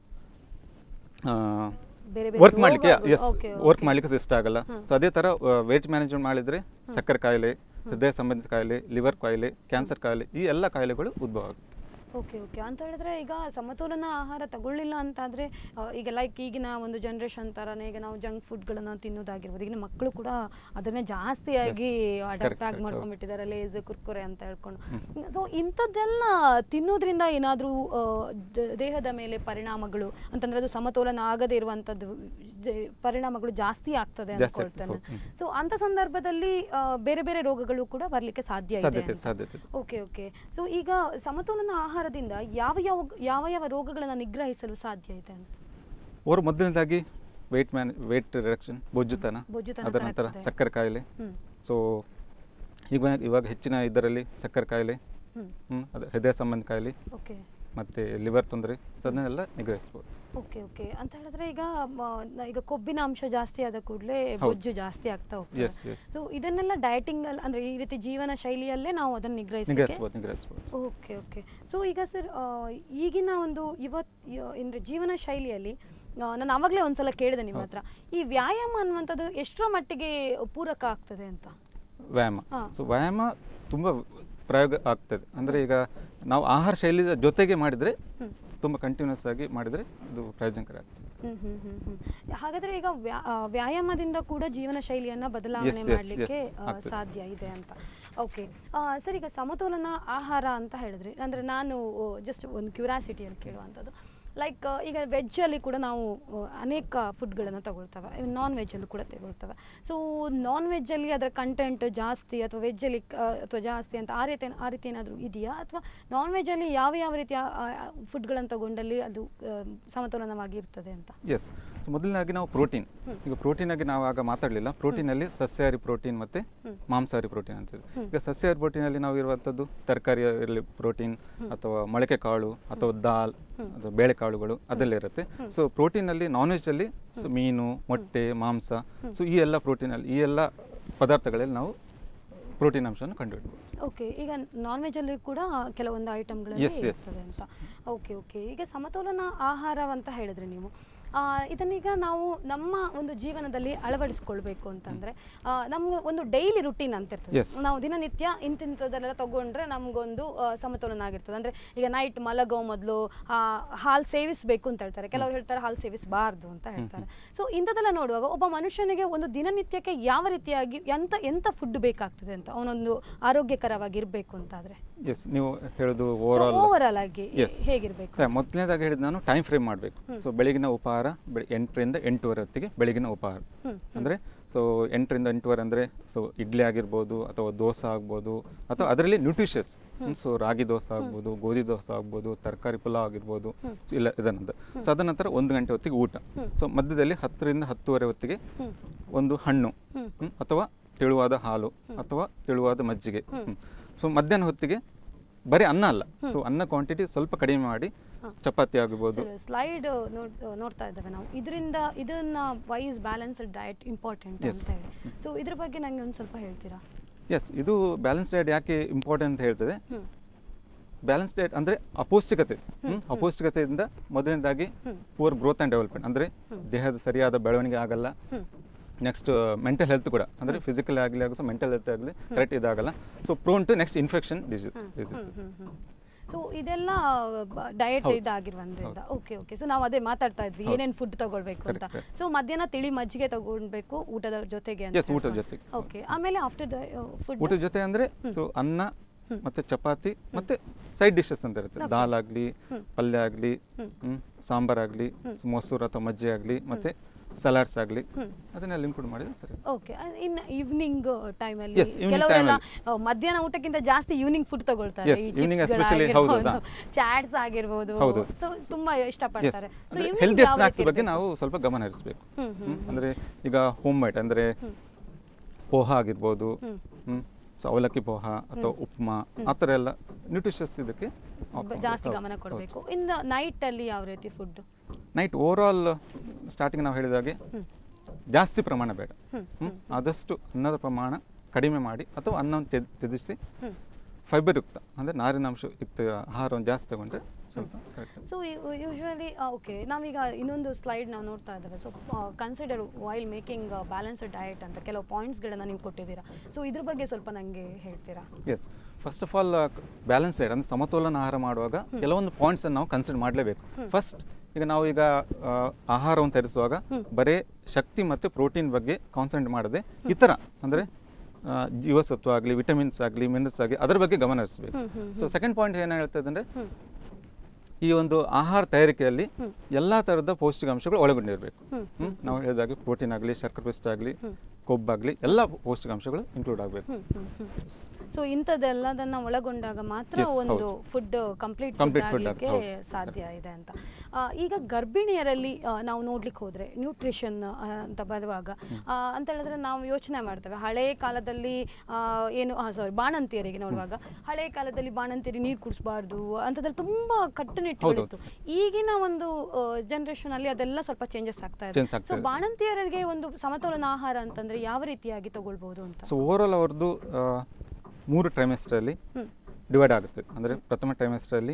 ಬೇರೆ ಬೇರೆ ವರ್ಕ್ ಮಾಡಲಿಕ್ಕೆ ರೋಗಗಳು- ಎಸ್ okay, ವರ್ಕ್ okay. ಮಾಡಲಿಕ್ಕೆ ಇಷ್ಟ ಆಗಲ್ಲ ಸೊ ಅದೇ ಥರ ವೆಯ್ಟ್ ಮ್ಯಾನೇಜ್ಮೆಂಟ್ ಮಾಡಿದರೆ ಸಕ್ಕರೆ ಕಾಯಿಲೆ ಹೃದಯ ಸಂಬಂಧಿತ ಕಾಯಿಲೆ ಲಿವರ್ ಕಾಯಿಲೆ ಕ್ಯಾನ್ಸರ್ ಕಾಯಿಲೆ ಈ ಎಲ್ಲ ಕಾಯಿಲೆಗಳು ಉದ್ಭವ ಆಗುತ್ತೆ ಓಕೆ ಓಕೆ ಅಂತ ಹೇಳಿದ್ರೆ ಈಗ ಸಮತೋಲನ ಆಹಾರ ತಗೊಳ್ಳಿಲ್ಲ ಅಂತಾದರೆ ಈಗ ಲೈಕ್ ಈಗಿನ ಒಂದು ಜನ್ರೇಷನ್ ಥರನೇ ಈಗ ನಾವು ಜಂಕ್ ಫುಡ್ಗಳನ್ನು ತಿನ್ನೋದಾಗಿರ್ಬೋದು ಈಗಿನ ಮಕ್ಕಳು ಕೂಡ ಅದನ್ನೇ ಜಾಸ್ತಿಯಾಗಿ ಅಡಾಪ್ಟ್ Correct, ಆಗಿ correct, ಮಾಡ್ಕೊಂಡ್ಬಿಟ್ಟಿದ್ದಾರೆ ಲೇಸ್ ಕುರ್ಕುರೆ ಅಂತ ಹೇಳ್ಕೊಂಡು ಸೊ ಇಂಥದ್ದೆಲ್ಲ ತಿನ್ನೋದ್ರಿಂದ ಏನಾದರೂ ದೇಹದ ಮೇಲೆ ಪರಿಣಾಮಗಳು ಅಂತಂದ್ರೆ ಅದು ಸಮತೋಲನ ಆಗದೇ ಇರುವಂಥದ್ದು ಜ- ಪರಿಣಾಮಗಳು ಜಾಸ್ತಿ ಆಗ್ತದೆ ಜಾಸ್ತಿ ಆಗ್ತದೆ, ಅಂದ್ಕೊಳ್ತೇನೆ ಹೌದು. ಹ್ಮ್. ಸೊ ಅಂಥ ಸಂದರ್ಭದಲ್ಲಿ ಆ, ಬೇರೆ ಬೇರೆ ರೋಗಗಳು ಕೂಡ ಬರಲಿಕ್ಕೆ ಸಾಧ್ಯ ಇದೆ ಸಾಧ್ಯತೆ ಅಂತ. ಸಾಧ್ಯತೆ ಇದೆ. ಓಕೆ ಓಕೆ ಸೊ ಈಗ ಸಮತೋಲನ ಆಹಾರದಿಂದ ಯಾವ ಯಾವ ಯಾವ ಯಾವ ರೋಗಗಳನ್ನು ನಿಗ್ರಹಿಸಲು ಸಾಧ್ಯ ಇದೆ ಅಂತ ಅವರು ಮೊದಲನೇದಾಗಿ ವೆಯ್ಟ್ ಮ್ಯಾನ್ ವೆಯ್ಟ್ ರಿಡಕ್ಷನ್ ಬೊಜ್ಜುತನ ಬೊಜ್ಜುತನ ಅದರ ನಂತರ ತಡೆಯುತ್ತೆ. ಸಕ್ಕರೆ ಕಾಯಿಲೆ ಹ್ಮ್ ಸೊ ಈಗ ಇವಾಗ ಹೆಚ್ಚಿನ ಇದರಲ್ಲಿ ಸಕ್ಕರೆ ಕಾಯಿಲೆ ಹ್ಮ್ ಹ್ಮ್, ಅದು ಹೃದಯ ಸಂಬಂಧ ಕಾಯಿಲೆ ಓಕೆ ಮತ್ತು ಲಿವರ್ ತೊಂದರೆ ಸೊ ಅದನ್ನೆಲ್ಲ ನಿಗ್ರಹಿಸ್ಬೋದು ಓಕೆ ಓಕೆ ಅಂತ ಹೇಳಿದ್ರೆ ಈಗ ಮ, ನ- ಈಗ ಕೊಬ್ಬಿನ ಅಂಶ ಜಾಸ್ತಿ ಆದ ಕೂಡಲೇ ಹೌದು. ಬೊಜ್ಜು ಜಾಸ್ತಿ ಆಗ್ತಾ ಹೋಗ್ತದೆ ಎಸ್ ಎಸ್ ಸೊ ಇದನ್ನೆಲ್ಲ ಡಯಟಿಂಗ್ ಅಲ್ಲಿ ಅಂದ್ರೆ ಈ ರೀತಿ ಜೀವನ ಶೈಲಿಯಲ್ಲೇ ನಾವು ಅದನ್ನು ನಿಗ್ರಹಿಸಲಿಕ್ಕೆ ನಿಗ್ರಹಿಸ್ಬೋದು ನಿಗ್ರಹಿಸ್ಬೋದು ಓಕೆ ಓಕೆ ಸೊ ಈಗ ಸರ್ ಈಗಿನ ಒಂದು ಇವತ್ ಯ- ಅಂದ್ರೆ ಜೀವನ ಶೈಲಿಯಲ್ಲಿ ಆ, ನಾನು ಆವಾಗಲೇ ಒಂದ್ಸಲ ಕೇಳಿದೆ ನಿಮ್ಮ ಹತ್ರ ಈ ವ್ಯಾಯಾಮ ಅನ್ನುವಂಥದ್ದು ಎಷ್ಟರ ಮಟ್ಟಿಗೆ ಪೂರಕ ಆಗ್ತದೆ ಅಂತ ವ್ಯಾಯಾಮ ಹಾ. ಸೊ ವ್ಯಾಯಾಮ ತುಂಬ ಪ್ರಯೋಗ ಆಗ್ತದೆ ಅಂದರೆ ಈಗ ನಾವು ಆಹಾರ ಶೈಲಿ ಜೊತೆಗೆ ಮಾಡಿದರೆ ಹ್ಮ್. ತುಂಬ ಕಂಟಿನ್ಯೂಸ್ ಆಗಿ ಮಾಡಿದರೆ ಅದು ಪ್ರಯೋಜನಕರ ಆಗ್ತದೆ ಹ್ಮ್ ಹ್ಮ್ ಹ್ಮ್ ಹ್ಮ್ ಹಾಗಾದ್ರೆ ಈಗ ವ್ಯಾ- ಆ, ವ್ಯಾಯಾಮದಿಂದ ಕೂಡ ಜೀವನ ಶೈಲಿಯನ್ನ ಬದಲಾವಣೆ Yes, yes, ಮಾಡಲಿಕ್ಕೆ yes, ಆಗ್ತದೆ. ಸಾಧ್ಯ ಇದೆ ಅಂತ ಓಕೆ ಸರ್ ಈಗ ಸಮತೋಲನ ಆಹಾರ ಅಂತ ಹೇಳಿದ್ರಿ ಅಂದ್ರೆ ನಾನು ಜಸ್ಟ್ ಒಂದು ಕ್ಯೂರಾಸಿಟಿಯಲ್ಲಿ ಕೇಳುವಂಥದ್ದು ಲೈಕ್ ಈಗ ವೆಜ್ಜಲ್ಲಿ ಕೂಡ ನಾವು ಆ, ಅನೇಕ ಫುಡ್ಗಳನ್ನು ತಗೊಳ್ತೇವೆ ನಾನ್ ವೆಜ್ಜಲ್ಲೂ ಕೂಡ ತಗೊಳ್ತೇವೆ ಸೊ ನಾನ್ ವೆಜ್ಜಲ್ಲಿ ಅದರ ಕಂಟೆಂಟ್ ಜಾಸ್ತಿ ಅಥವಾ ವೆಜ್ಜಲ್ಲಿ ಅಥವಾ ಜಾಸ್ತಿ ಅಂತ ಆ ರೀತಿ ಆ ರೀತಿ ಏನಾದರೂ ಇದೆಯಾ ಅಥವಾ ನಾನ್ ವೆಜ್ಜಲ್ಲಿ ಯಾವ ಯಾವ ರೀತಿಯ ಫುಡ್ಗಳನ್ನು ತಗೊಂಡಲ್ಲಿ ಅದು ಆ, ಸಮತೋಲನವಾಗಿ ಇರ್ತದೆ ಅಂತ ಎಸ್ ಸೊ ಮೊದಲನೇದಾಗಿ ನಾವು ಪ್ರೋಟೀನ್ ಈಗ ಪ್ರೋಟೀನ್ ಆಗಿ ನಾವು ಆಗ ಮಾತಾಡಲಿಲ್ಲ ಪ್ರೋಟೀನಲ್ಲಿ ಸಸ್ಯಾಹಾರಿ ಪ್ರೋಟೀನ್ ಮತ್ತು ಮಾಂಸಾಹಾರಿ ಪ್ರೋಟೀನ್ ಅಂತ ಇದೆ. ಈಗ ಸಸ್ಯಾಹಾರಿ ಪ್ರೋಟೀನಲ್ಲಿ ನಾವು ಇರುವಂಥದ್ದು ತರಕಾರಿಯಲ್ಲಿ ಪ್ರೋಟೀನ್ ಅಥವಾ ಮೊಳಕೆ ಕಾಳು ಅಥವಾ ದಾಲ್ ಅಥವಾ ಬೇಳೆಕಾಳುಗಳು ಅದೆಲ್ಲ ಸೊ ಪ್ರೋಟೀನಲ್ಲಿ ನಾನ್ ವೆಜ್ಜಲ್ಲಿ ಸೊ ಮೀನು ಮೊಟ್ಟೆ ಮಾಂಸ ಸೊ ಈ ಎಲ್ಲ ಪ್ರೋಟೀನಲ್ಲಿ ಈ ಎಲ್ಲ ಪದಾರ್ಥಗಳಲ್ಲಿ ನಾವು ಪ್ರೋಟೀನ್ ಅಂಶವನ್ನು ಕಂಡುಹಿಡ್ಬೋದು ಓಕೆ ಈಗ ನಾನ್ ವೆಜ್ಜಲ್ಲಿ ಕೂಡ ಕೆಲವೊಂದು ಐಟಮ್ಗಳಲ್ಲಿ Yes, yes. ಇರ್ತದೆ ಅಂತ ಓಕೆ ಓಕೆ ಈಗ ಸಮತೋಲನ ಆಹಾರ ಅಂತ ಹೇಳಿದ್ರಿ ನೀವು ಆ, ಇದನ್ನೀಗ ನಾವು ನಮ್ಮ ಒಂದು ಜೀವನದಲ್ಲಿ ಅಳವಡಿಸ್ಕೊಳ್ಬೇಕು ಅಂತಂದ್ರೆ ಆ, ನಮ್ಗೆ ಒಂದು ಡೈಲಿ ರುಟೀನ್ ಅಂತ ಇರ್ತದೆ Yes. ನಾವು ದಿನನಿತ್ಯ ಇಂತಿಂಥದ್ದೆಲ್ಲ ತಗೊಂಡ್ರೆ ನಮ್ಗೊಂದು ಆ, ಸಮತೋಲನ ಆಗಿರ್ತದೆ ಅಂದ್ರೆ ಈಗ ನೈಟ್ ಮಲಗೋ ಮೊದಲು ಹಾಲು ಸೇವಿಸಬೇಕು ಅಂತ ಹೇಳ್ತಾರೆ ಕೆಲವರು ಹೇಳ್ತಾರೆ ಹಾಲು ಸೇವಿಸಬಾರ್ದು ಅಂತ ಹೇಳ್ತಾರೆ ಸೊ ಇಂಥದ್ದೆಲ್ಲ ನೋಡುವಾಗ ಒಬ್ಬ ಮನುಷ್ಯನಿಗೆ ಒಂದು ದಿನನಿತ್ಯಕ್ಕೆ ಯಾವ ರೀತಿಯಾಗಿ ಎಂತ ಎಂತ ಫುಡ್ ಬೇಕಾಗ್ತದೆ ಅಂತ ಅವನೊಂದು ಆರೋಗ್ಯಕರವಾಗಿ ಇರಬೇಕು ಅಂತಾದ್ರೆ ಎಸ್ ನೀವು ಹೇಳೋದು ಓವರ್ ಆಲ್ ಓವರ್ ಆಲ್ ಆಗಿ Yes. ಹೇಗಿರ್ಬೇಕು ಮೊದಲನೇದಾಗಿ ಹೇಳಿದ ನಾನು ಟೈಮ್ ಫ್ರೇಮ್ ಮಾಡಬೇಕು ಸೊ ಬೆಳಗಿನ ಉಪಹಾರ ಬೆಳ ಎಂಟರಿಂದ ಎಂಟೂವರೆ ಹೊತ್ತಿಗೆ ಬೆಳಗಿನ ಉಪಹಾರ ಅಂದರೆ ಸೊ ಎಂಟರಿಂದ ಎಂಟೂವರೆ ಅಂದರೆ ಸೊ ಇಡ್ಲಿ ಆಗಿರ್ಬೋದು ಅಥವಾ ದೋಸೆ ಆಗ್ಬೋದು ಅಥವಾ ಅದರಲ್ಲಿ ನ್ಯೂಟ್ರಿಷಿಯಸ್ ಸೊ ರಾಗಿ ದೋಸೆ ಆಗ್ಬೋದು ಗೋಧಿ ದೋಸೆ ಆಗ್ಬೋದು ತರಕಾರಿ ಪುಲಾವ್ ಆಗಿರ್ಬೋದು ಸೊ ಇಲ್ಲ ಇದನ್ನಂತ ಸೊ ಅದ ನಂತರ ಒಂದು ಗಂಟೆ ಹೊತ್ತಿಗೆ ಊಟ ಸೊ ಮಧ್ಯದಲ್ಲಿ ಹತ್ತರಿಂದ ಹತ್ತುವರೆ ಹೊತ್ತಿಗೆ ಒಂದು ಹಣ್ಣು ಹ್ಮ್, ಅಥವಾ ತೆಳುವಾದ ಹಾಲು ಅಥವಾ ತೆಳುವಾದ ಮಜ್ಜಿಗೆ ಸೊ ಮಧ್ಯಾಹ್ನ ಹೊತ್ತಿಗೆ ಬರೀ ಅನ್ನ ಅಲ್ಲ ಸೊ ಅನ್ನ ಕ್ವಾಂಟಿಟಿ ಸ್ವಲ್ಪ ಕಡಿಮೆ ಮಾಡಿ ಚಪಾತಿ ಆಗಿರ್ಬೋದು ಸ್ಲೈಡ್ ನೋಡ್ತಾ ಇದ್ದೇವೆ ನಾವು ಇದರಿಂದ ಇದನ್ನ wise balanced diet important Yes. ಅಂತ ಹೇಳಿ ಸೊ ಇದ್ರ ಬಗ್ಗೆ ನಂಗೆ ಒಂದು ಸ್ವಲ್ಪ ಹೇಳ್ತೀರಾ ಎಸ್ ಇದು ಬ್ಯಾಲೆನ್ಸ್ ಡಯಟ್ ಯಾಕೆ ಇಂಪಾರ್ಟೆಂಟ್ ಅಂತ ಹೇಳ್ತದೆ ಹ್ಮ್ ಬ್ಯಾಲೆನ್ಸ್ ಡಯಟ್ ಅಂದರೆ ಅಪೌಷ್ಟಿಕತೆ ಹ್ಮ್? ಅಪೌಷ್ಟಿಕತೆಯಿಂದ ಮೊದಲನೇದಾಗಿ ಪೂರ್ ಗ್ರೋತ್ ಆ್ಯಂಡ್ ಡೆವಲಪ್ಮೆಂಟ್ ಅಂದರೆ ದೇಹದ ಸರಿಯಾದ ಬೆಳವಣಿಗೆ ಆಗಲ್ಲ ನೆಕ್ಸ್ಟ್ ಮೆಂಟಲ್ ಹೆಲ್ತ್ ಕೂಡ ಅಂದರೆ ಫಿಸಿಕಲ್ ಆಗಲಿ ಆಗಲಿ ಮೆಂಟಲ್ ಹೆಲ್ತ್ ಆಗಲಿ ಕರೆಕ್ಟ್ ಇದಾಗಲ್ಲ so prone to next infection disease disease so ಇದೆಲ್ಲ ಡಯಟ್ ಇದಾಗಿರುವಂದ್ರಿಂದ ಓಕೆ ಓಕೆ ಸೊ ನಾವು ಅದೇ ಮಾತಾಡ್ತಾ ಇದ್ವಿ ಏನೇನು ಫುಡ್ ತಗೊಳ್ಬೇಕು ಅಂತ Correct, correct. ಸೊ ಮಧ್ಯಾಹ್ನ ತಿಳಿ ಮಜ್ಜಿಗೆ ತಗೊಳ್ಬೇಕು ಊಟದ ಜೊತೆಗೆ Yes, ಊಟದ ಜೊತೆಗೆ. ಓಕೆ ಆಮೇಲೆ ಆಫ್ಟರ್ ದ ಫುಡ್ ಊಟದ ಜೊತೆ ಅಂದ್ರೆ ಸೊ ಅನ್ನ ಮತ್ತೆ ಚಪಾತಿ ಮತ್ತೆ ಸೈಡ್ ಡಿಶಸ್ ಅಂತ ಇರುತ್ತೆ ದಾಲ್ ಆಗಲಿ ಪಲ್ಯ ಆಗಲಿ ಸಾಂಬಾರ್ ಆಗಲಿ ಮೊಸರು ಅಥವಾ ಮಜ್ಜಿ ಆಗಲಿ ಮತ್ತೆ ಸಲಾಡ್ಸ್ ಆಗಲಿ ಅದನ್ನೆಲ್ಲ ಇನ್ಕ್ಲೂಡ್ ಮಾಡಿದ್ರೆ ಸರಿ ಓಕೆ ಇನ್ನು ಈವ್ನಿಂಗ್ ಟೈಮಲ್ಲಿ Yes, evening ಕೆಲವರೆಲ್ಲ time ಆ, ಮಧ್ಯಾಹ್ನ ಊಟಕ್ಕಿಂತ ಜಾಸ್ತಿ ಈವ್ನಿಂಗ್ ಫುಡ್ ತಗೊಳ್ತಾರೆ Yes, evening especially ಹೌದು, ಹಾ. ಚಾಟ್ಸ್ ಆಗಿರ್ಬೋದು ಹೌದು. ಸೊ ತುಂಬಾ ಎಸ್ ಇಷ್ಟಪಡ್ತಾರೆ ಸೊ ಹೆಲ್ದಿ ಸ್ನಾಕ್ಸ್ ಬಗ್ಗೆ ನಾವು ಸ್ವಲ್ಪ ಗಮನ ಹರಿಸಬೇಕು ಅಂದ್ರೆ ಈಗ ಹೋಮ್ ಮೇಡ್ ಅಂದ್ರೆ ಪೋಹ ಆಗಿರ್ಬೋದು ಹ್ಮ್ ಸೊ ಅವಲಕ್ಕಿ ಪೋಹ ಅಥವಾ ಉಪ್ಮಾ ಆ ಥರ ಎಲ್ಲ ನ್ಯೂಟ್ರಿಷಸ್ ಇದಕ್ಕೆ ಜಾಸ್ತಿ ಗಮನ ಕೊಡಬೇಕು ಇನ್ನು ನೈಟ್ ಅಲ್ಲಿ ಯಾವ ರೀತಿ food night overall starting ನಾವು ಹೇಳಿದಾಗೆ ಜಾಸ್ತಿ ಪ್ರಮಾಣ ಬೇಡ ಹ್ಮ್? ಆದಷ್ಟು ಅನ್ನದ ಪ್ರಮಾಣ ಕಡಿಮೆ ಮಾಡಿ ಅಥವಾ ಅನ್ನವನ್ನು ತ್ಯಜ್- ತ್ಯಜಿಸಿ ಫೈಬರ್ ಯುಕ್ತ ಅಂದರೆ ನಾರಿನಾಂಶ ಯುಕ್ತ ಆಹಾರವನ್ನು ಜಾಸ್ತಿ ತಗೊಂಡ್ರೆ ಸ್ವಲ್ಪ correct. ಸೊ ಯೂಶ್ವಲಿ ಓಕೆ ನಾವೀಗ ಇನ್ನೊಂದು ಸ್ಲೈಡ್ ನಾವು ನೋಡ್ತಾ ಇದ್ದೇವೆ so consider while making balanced diet ಅಂತ ಕೆಲವು ಪಾಯಿಂಟ್ಸ್ಗಳನ್ನ ನೀವು ಕೊಟ್ಟಿದ್ದೀರಾ ಸೊ ಇದ್ರ ಬಗ್ಗೆ ಸ್ವಲ್ಪ ನನಗೆ ಹೇಳ್ತೀರಾ yes first of all balance diet ಅಂದರೆ ಸಮತೋಲನ ಆಹಾರ ಮಾಡುವಾಗ ಕೆಲವೊಂದು ಪಾಯಿಂಟ್ಸನ್ನು ನಾವು ಕನ್ಸಿಡರ್ ಮಾಡಲೇಬೇಕು ಫಸ್ಟ್ ಈಗ ನಾವು ಈಗ ಆ, ಆಹಾರವನ್ನು ತರಿಸುವಾಗ ಬರೇ ಶಕ್ತಿ ಮತ್ತು ಪ್ರೋಟೀನ್ ಬಗ್ಗೆ ಕಾನ್ಸಂಟ್ರೇಟ್ ಮಾಡದೆ ಇತರ ಅಂದರೆ ಆ, ಜೀವಸತ್ವ ಆಗಲಿ ವಿಟಮಿನ್ಸ್ ಆಗಲಿ ಮಿನರಲ್ಸ್ ಆಗಲಿ ಅದರ ಬಗ್ಗೆ ಗಮನ ಹರಿಸಬೇಕು ಸೊ ಸೆಕೆಂಡ್ ಪಾಯಿಂಟ್ ಏನು ಹೇಳ್ತದೆ ಅಂದರೆ ಈ ಒಂದು ಆಹಾರ ತಯಾರಿಕೆಯಲ್ಲಿ ಎಲ್ಲ ಥರದ ಪೌಷ್ಟಿಕಾಂಶಗಳು ಒಳಗೊಂಡಿರಬೇಕು ಹ್ಮ್? ನಾವು ಹೇಳಿದಾಗೆ ಪ್ರೋಟೀನ್ ಆಗಲಿ ಶರ್ಕರೆ ಪಿಷ್ಟ ಆಗಲಿ ಕೊಬ್ಬಾಗಲಿ ಎಲ್ಲ ಪೌಷ್ಟಿಕಾಂಶಗಳು ಇನ್ಕ್ಲೂಡ್ ಆಗಬೇಕು ಸೊ ಇಂಥದ್ದೆಲ್ಲದನ್ನ ಒಳಗೊಂಡಾಗ ಮಾತ್ರ Yes, ಒಂದು ಹೌದು. Food complete food Complete food ಆಗಲಿಕ್ಕೆ ಆಗುತ್ತೆ, ಹೌದು. ಸಾಧ್ಯ ಇದೆ ಅಂತ ಆ, ಈಗ ಗರ್ಭಿಣಿಯರಲ್ಲಿ ಆ, ನಾವು ನೋಡ್ಲಿಕ್ಕೆ ಹೋದ್ರೆ ನ್ಯೂಟ್ರಿಷನ್ ಅಂತ ಬರುವಾಗ ಆ, ಅಂತ ಹೇಳಿದ್ರೆ ನಾವು ಯೋಚನೆ ಮಾಡ್ತೇವೆ ಹಳೆ ಕಾಲದಲ್ಲಿ ಆ, ಏನು ಸಾರಿ ಬಾಣಂತಿಯರಿಗೆ ನೋಡುವಾಗ ಹಳೆ ಕಾಲದಲ್ಲಿ ಬಾಣಂತಿಯರಿಗೆ ನೀರು ಕುಡಿಸಬಾರ್ದು ಅಂತದ್ರಲ್ಲಿ ತುಂಬಾ ಕಟ್ಟುನಿಟ್ಟುಗಳಿತ್ತು ಈಗಿನ ಒಂದು ಜನರೇಷನ್ ಅಲ್ಲಿ ಅದೆಲ್ಲ ಸ್ವಲ್ಪ ಚೇಂಜಸ್ ಆಗ್ತಾ ಇದೆ Change ಆಗ್ತಾ ಸೊ ಇದೆ. ಬಾಣಂತಿಯರಿಗೆ ಒಂದು ಸಮತೋಲನ ಆಹಾರ ಅಂತಂದ್ರೆ ಯಾವ ರೀತಿಯಾಗಿ ತಗೊಳ್ಬಹುದು ಅಂತ ಸೊ ಓವರಾಲ್ ಅವ್ರದ್ದು ಆ, ಮೂರು ಟ್ರೈಮೆಸ್ಟ್ರಲ್ಲಿ ಡಿವೈಡ್ ಆಗುತ್ತೆ ಅಂದರೆ ಪ್ರಥಮ ಟ್ರೈಮೆಸ್ಟ್ರಲ್ಲಿ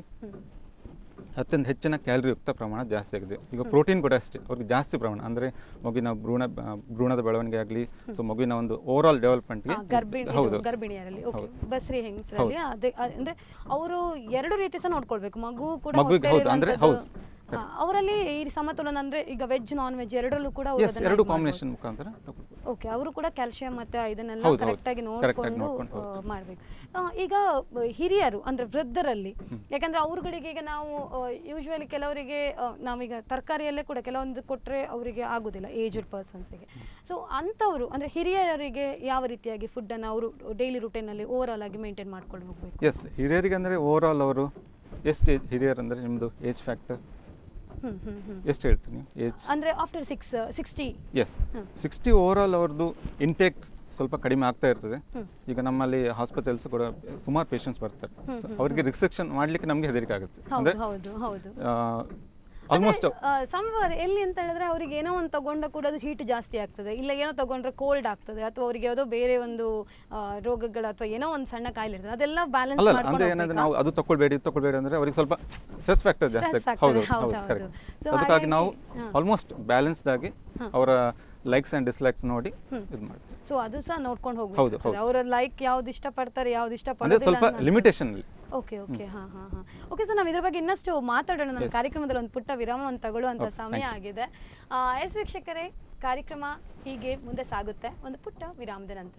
ಅತ್ಯಂತ ಹೆಚ್ಚಿನ ಕ್ಯಾಲರಿ ಯುಕ್ತ ಪ್ರಮಾಣ ಜಾಸ್ತಿ ಆಗಿದೆ ಈಗ ಪ್ರೋಟೀನ್ ಕೂಡ ಅಷ್ಟೇ ಅವ್ರಿಗೆ ಜಾಸ್ತಿ ಪ್ರಮಾಣ ಅಂದರೆ ಮಗುವಿನ ಭ್ರೂಣ ಆ, ಭ್ರೂಣದ ಬೆಳವಣಿಗೆ ಆಗಲಿ ಸೊ ಮಗುವಿನ ಒಂದು ಓವರ್ ಆಲ್ ಡೆವಲಪ್ಮೆಂಟ್ಗೆ ಆ, ಗರ್ಭಿಣಿ ಇದು ಹೌದು ಗರ್ಭಿಣಿಯರಲ್ಲಿ ಓಕೆ ಹೌದು. ಬಸ್ರಿ ಹೆಂಗಸರಲ್ಲಿ ಅದೇ ಅ- ಅಂದ್ರೆ ಅವರು ಎರಡು ರೀತಿ ಸಹ ನೋಡ್ಕೊಳ್ಬೇಕು ಮಗು ಕೂಡ ಮಗುವಿಗೆ ಹೌದು, ಅಂದ್ರೆ ಹೊಟ್ಟೆಲಿರುವಂಥದ್ದು- ಹೌದು. ಆ, ಅವರಲ್ಲಿ ಈ ಸಮತೋಲನ ಅಂದ್ರೆ ಈಗ ವೆಜ್ ನಾನ್ ವೆಜ್ ಎರಡರಲ್ಲೂ ಕೂಡ ಅವ್ರು ಎಸ್ ಅದನ್ನ ಎರಡು ಇದು ಮಾಡ್ಬೋದು. ಕಾಂಬಿನೇಷನ್ ಮುಖಾಂತರ ತಗೊಳ್ಬೋದು ಓಕೆ ಅವರು ಕೂಡ ಕ್ಯಾಲ್ಸಿಯಂ ಮತ್ತೆ ಇದನ್ನೆಲ್ಲ ಹೌದು, ಹೌದು. ಕರೆಕ್ಟ್ ಆಗಿ Correct ಆಗಿ ನೋಡ್ಕೊಂಡು ನೋಡ್ಕೊಂಡು, ಹೌದು. ಮಾಡಬೇಕು ಈಗ ಆ, ಹಿರಿಯರು ಅಂದ್ರೆ ವೃದ್ಧರಲ್ಲಿ ಯಾಕಂದ್ರೆ ಅವ್ರಗಳಿಗೆ ಈಗ ನಾವು ಯೂಶ್ವಲಿ ಕೆಲವರಿಗೆ ಆ, ನಾವೀಗ ತರಕಾರಿಯಲ್ಲೇ ಕೂಡ ಕೆಲವೊಂದು ಕೊಟ್ರೆ ಅವರಿಗೆ ಆಗುದಿಲ್ಲ ಏಜ್ಡ್ ಪರ್ಸನ್ಸಿಗೆ ಸೊ ಅಂಥವ್ರು ಅಂದ್ರೆ ಹಿರಿಯರಿಗೆ ಯಾವ ರೀತಿಯಾಗಿ ಫುಡ್ ಅನ್ನು ಅವರು ಡೈಲಿ ರುಟೀನಲ್ಲಿ ಓವರ್ ಆಲ್ ಆಗಿ ಮೇಂಟೈನ್ ಮಾಡ್ಕೊಂಡು ಹೋಗ್ಬೇಕು ಎಸ್ ಹಿರಿಯರಿಗೆ ಅಂದರೆ ಓವರ್ ಆಲ್ ಅವರು ಎಷ್ಟು ಏಜ್ ಹಿರಿಯರು ಅಂದರೆ ನಿಮ್ಮದು ಏಜ್ ಫ್ಯಾಕ್ಟರ್ ಹ್ಮ್ ಹ್ಮ್ ಹ್ಮ್ ಎಷ್ಟು ಹೇಳ್ತೀನಿ ನೀವು ಏಜ್ ಅಂದ್ರೆ after six sixty yes sixty overall ಅವ್ರದ್ದು ಇಂಟೇಕ್ ಸ್ವಲ್ಪ ಕಡಿಮೆ ಆಗ್ತಾ ಇರ್ತದೆ ಈಗ ನಮ್ಮಲ್ಲಿ ಹಾಸ್ಪಿಟಲ್ಸ್ ಕೂಡ ಸುಮಾರು ಪೇಷಂಟ್ಸ್ ಬರ್ತಾರೆ So, ಅವರಿಗೆ ರಿಸ್ಟ್ರಿಕ್ಷನ್ ಮಾಡಲಿಕ್ಕೆ ನಮಗೆ ಹೆದರಿಕೆ ಆಗುತ್ತೆ ಹೌದು ಅಂದರೆ ಹೌದು ಹೌದು ಆಲ್ಮೋಸ್ಟ್ ಸಂಭವ ಎಲ್ಲಿ ಅಂತ ಹೇಳಿದ್ರೆ ಅವರಿಗೆ ಏನೋ ಒಂದು ತಗೊಂಡ ಕೂಡ ಅದು ಹೀಟ್ ಜಾಸ್ತಿ ಆಗ್ತದೆ ಇಲ್ಲ ಏನೋ ತಗೊಂಡ್ರೆ ಕೋಲ್ಡ್ ಆಗ್ತದೆ ಅಥವಾ ಅವರಿಗೆ ಯಾವುದೋ ಬೇರೆ ಒಂದು ಆ, ರೋಗಗಳು ಅಥವಾ ಏನೋ ಒಂದು ಸಣ್ಣ ಕಾಯಿಲೆ ಇರ್ತದೆ ಅದೆಲ್ಲ ಬ್ಯಾಲೆನ್ಸ್ ಅಲ್ಲ ಅಲ್ಲ, ಅಂದ್ರೆ ಏನಂದ್ರೆ ನಾವು ಅದು ತಗೊಳ್ಬೇಡಿ ಇದು ತಗೊಳ್ಬೇಡಿ ಅಂದ್ರೆ ಅವರಿಗೆ ಸ್ವಲ್ಪ ಸ್ಟ್ರೆಸ್ ಫ್ಯಾಕ್ಟರ್ ಜಾಸ್ತಿ Stress ಆಗ್ತದೆ ಹೌದು ಆಗ್ತದೆ, ಹೌದು, ಹೌದು ಹೌದು. ಕರೆಕ್ಟ್ So ಅದಕ್ಕಾಗಿ ನಾವು ಹಾಗಾಗಿ, ಹಾ. ಆಲ್ಮೋಸ್ಟ್ ಬ್ಯಾಲೆನ್ಸ್ಡ್ ಆಗಿ ಅವರ ಲೈಕ್ಸ್ ಆ್ಯಂಡ್ ಡಿಸ್ಲೈಕ್ಸ್ ನೋಡಿ ಇದು ಮಾಡ್ತೀವಿ ಸೊ ಅದು ಸಹ ನೋಡ್ಕೊಂಡು ಹೌದು, ಹೋಗ್ಬೇಕು ಹೌದು. ಅವರ ಲೈಕ್ ಯಾವ್ದು ಇಷ್ಟಪಡ್ತಾರೆ ಯಾವ್ದು ಅಂದ್ರೆ ಇಷ್ಟಪಡೋದಿಲ್ಲ ಸ್ವಲ್ಪ ಅನ್ನೋ- ಲಿಮಿಟೇಷನ್ ಓಕೆ ಓಕೆ ಹಾ ಹಾ ಹಾ ಓಕೆ ಸರ್ ನಾವು ಇದ್ರ ಬಗ್ಗೆ ಇನ್ನಷ್ಟು ಮಾತಾಡೋಣ ನಮ್ಮ Yes. ಕಾರ್ಯಕ್ರಮದಲ್ಲಿ ಒಂದು ಪುಟ್ಟ ವಿರಾಮವನ್ನು ತಗೊಳ್ಳುವಂತ Okay, ಸಮಯ thank you. ಆಗಿದೆ ಎಸ್ ವೀಕ್ಷಕರೇ ಕಾರ್ಯಕ್ರಮ ಹೀಗೆ ಮುಂದೆ ಸಾಗುತ್ತೆ ಒಂದು ಪುಟ್ಟ ವಿರಾಮದ ನಂತರ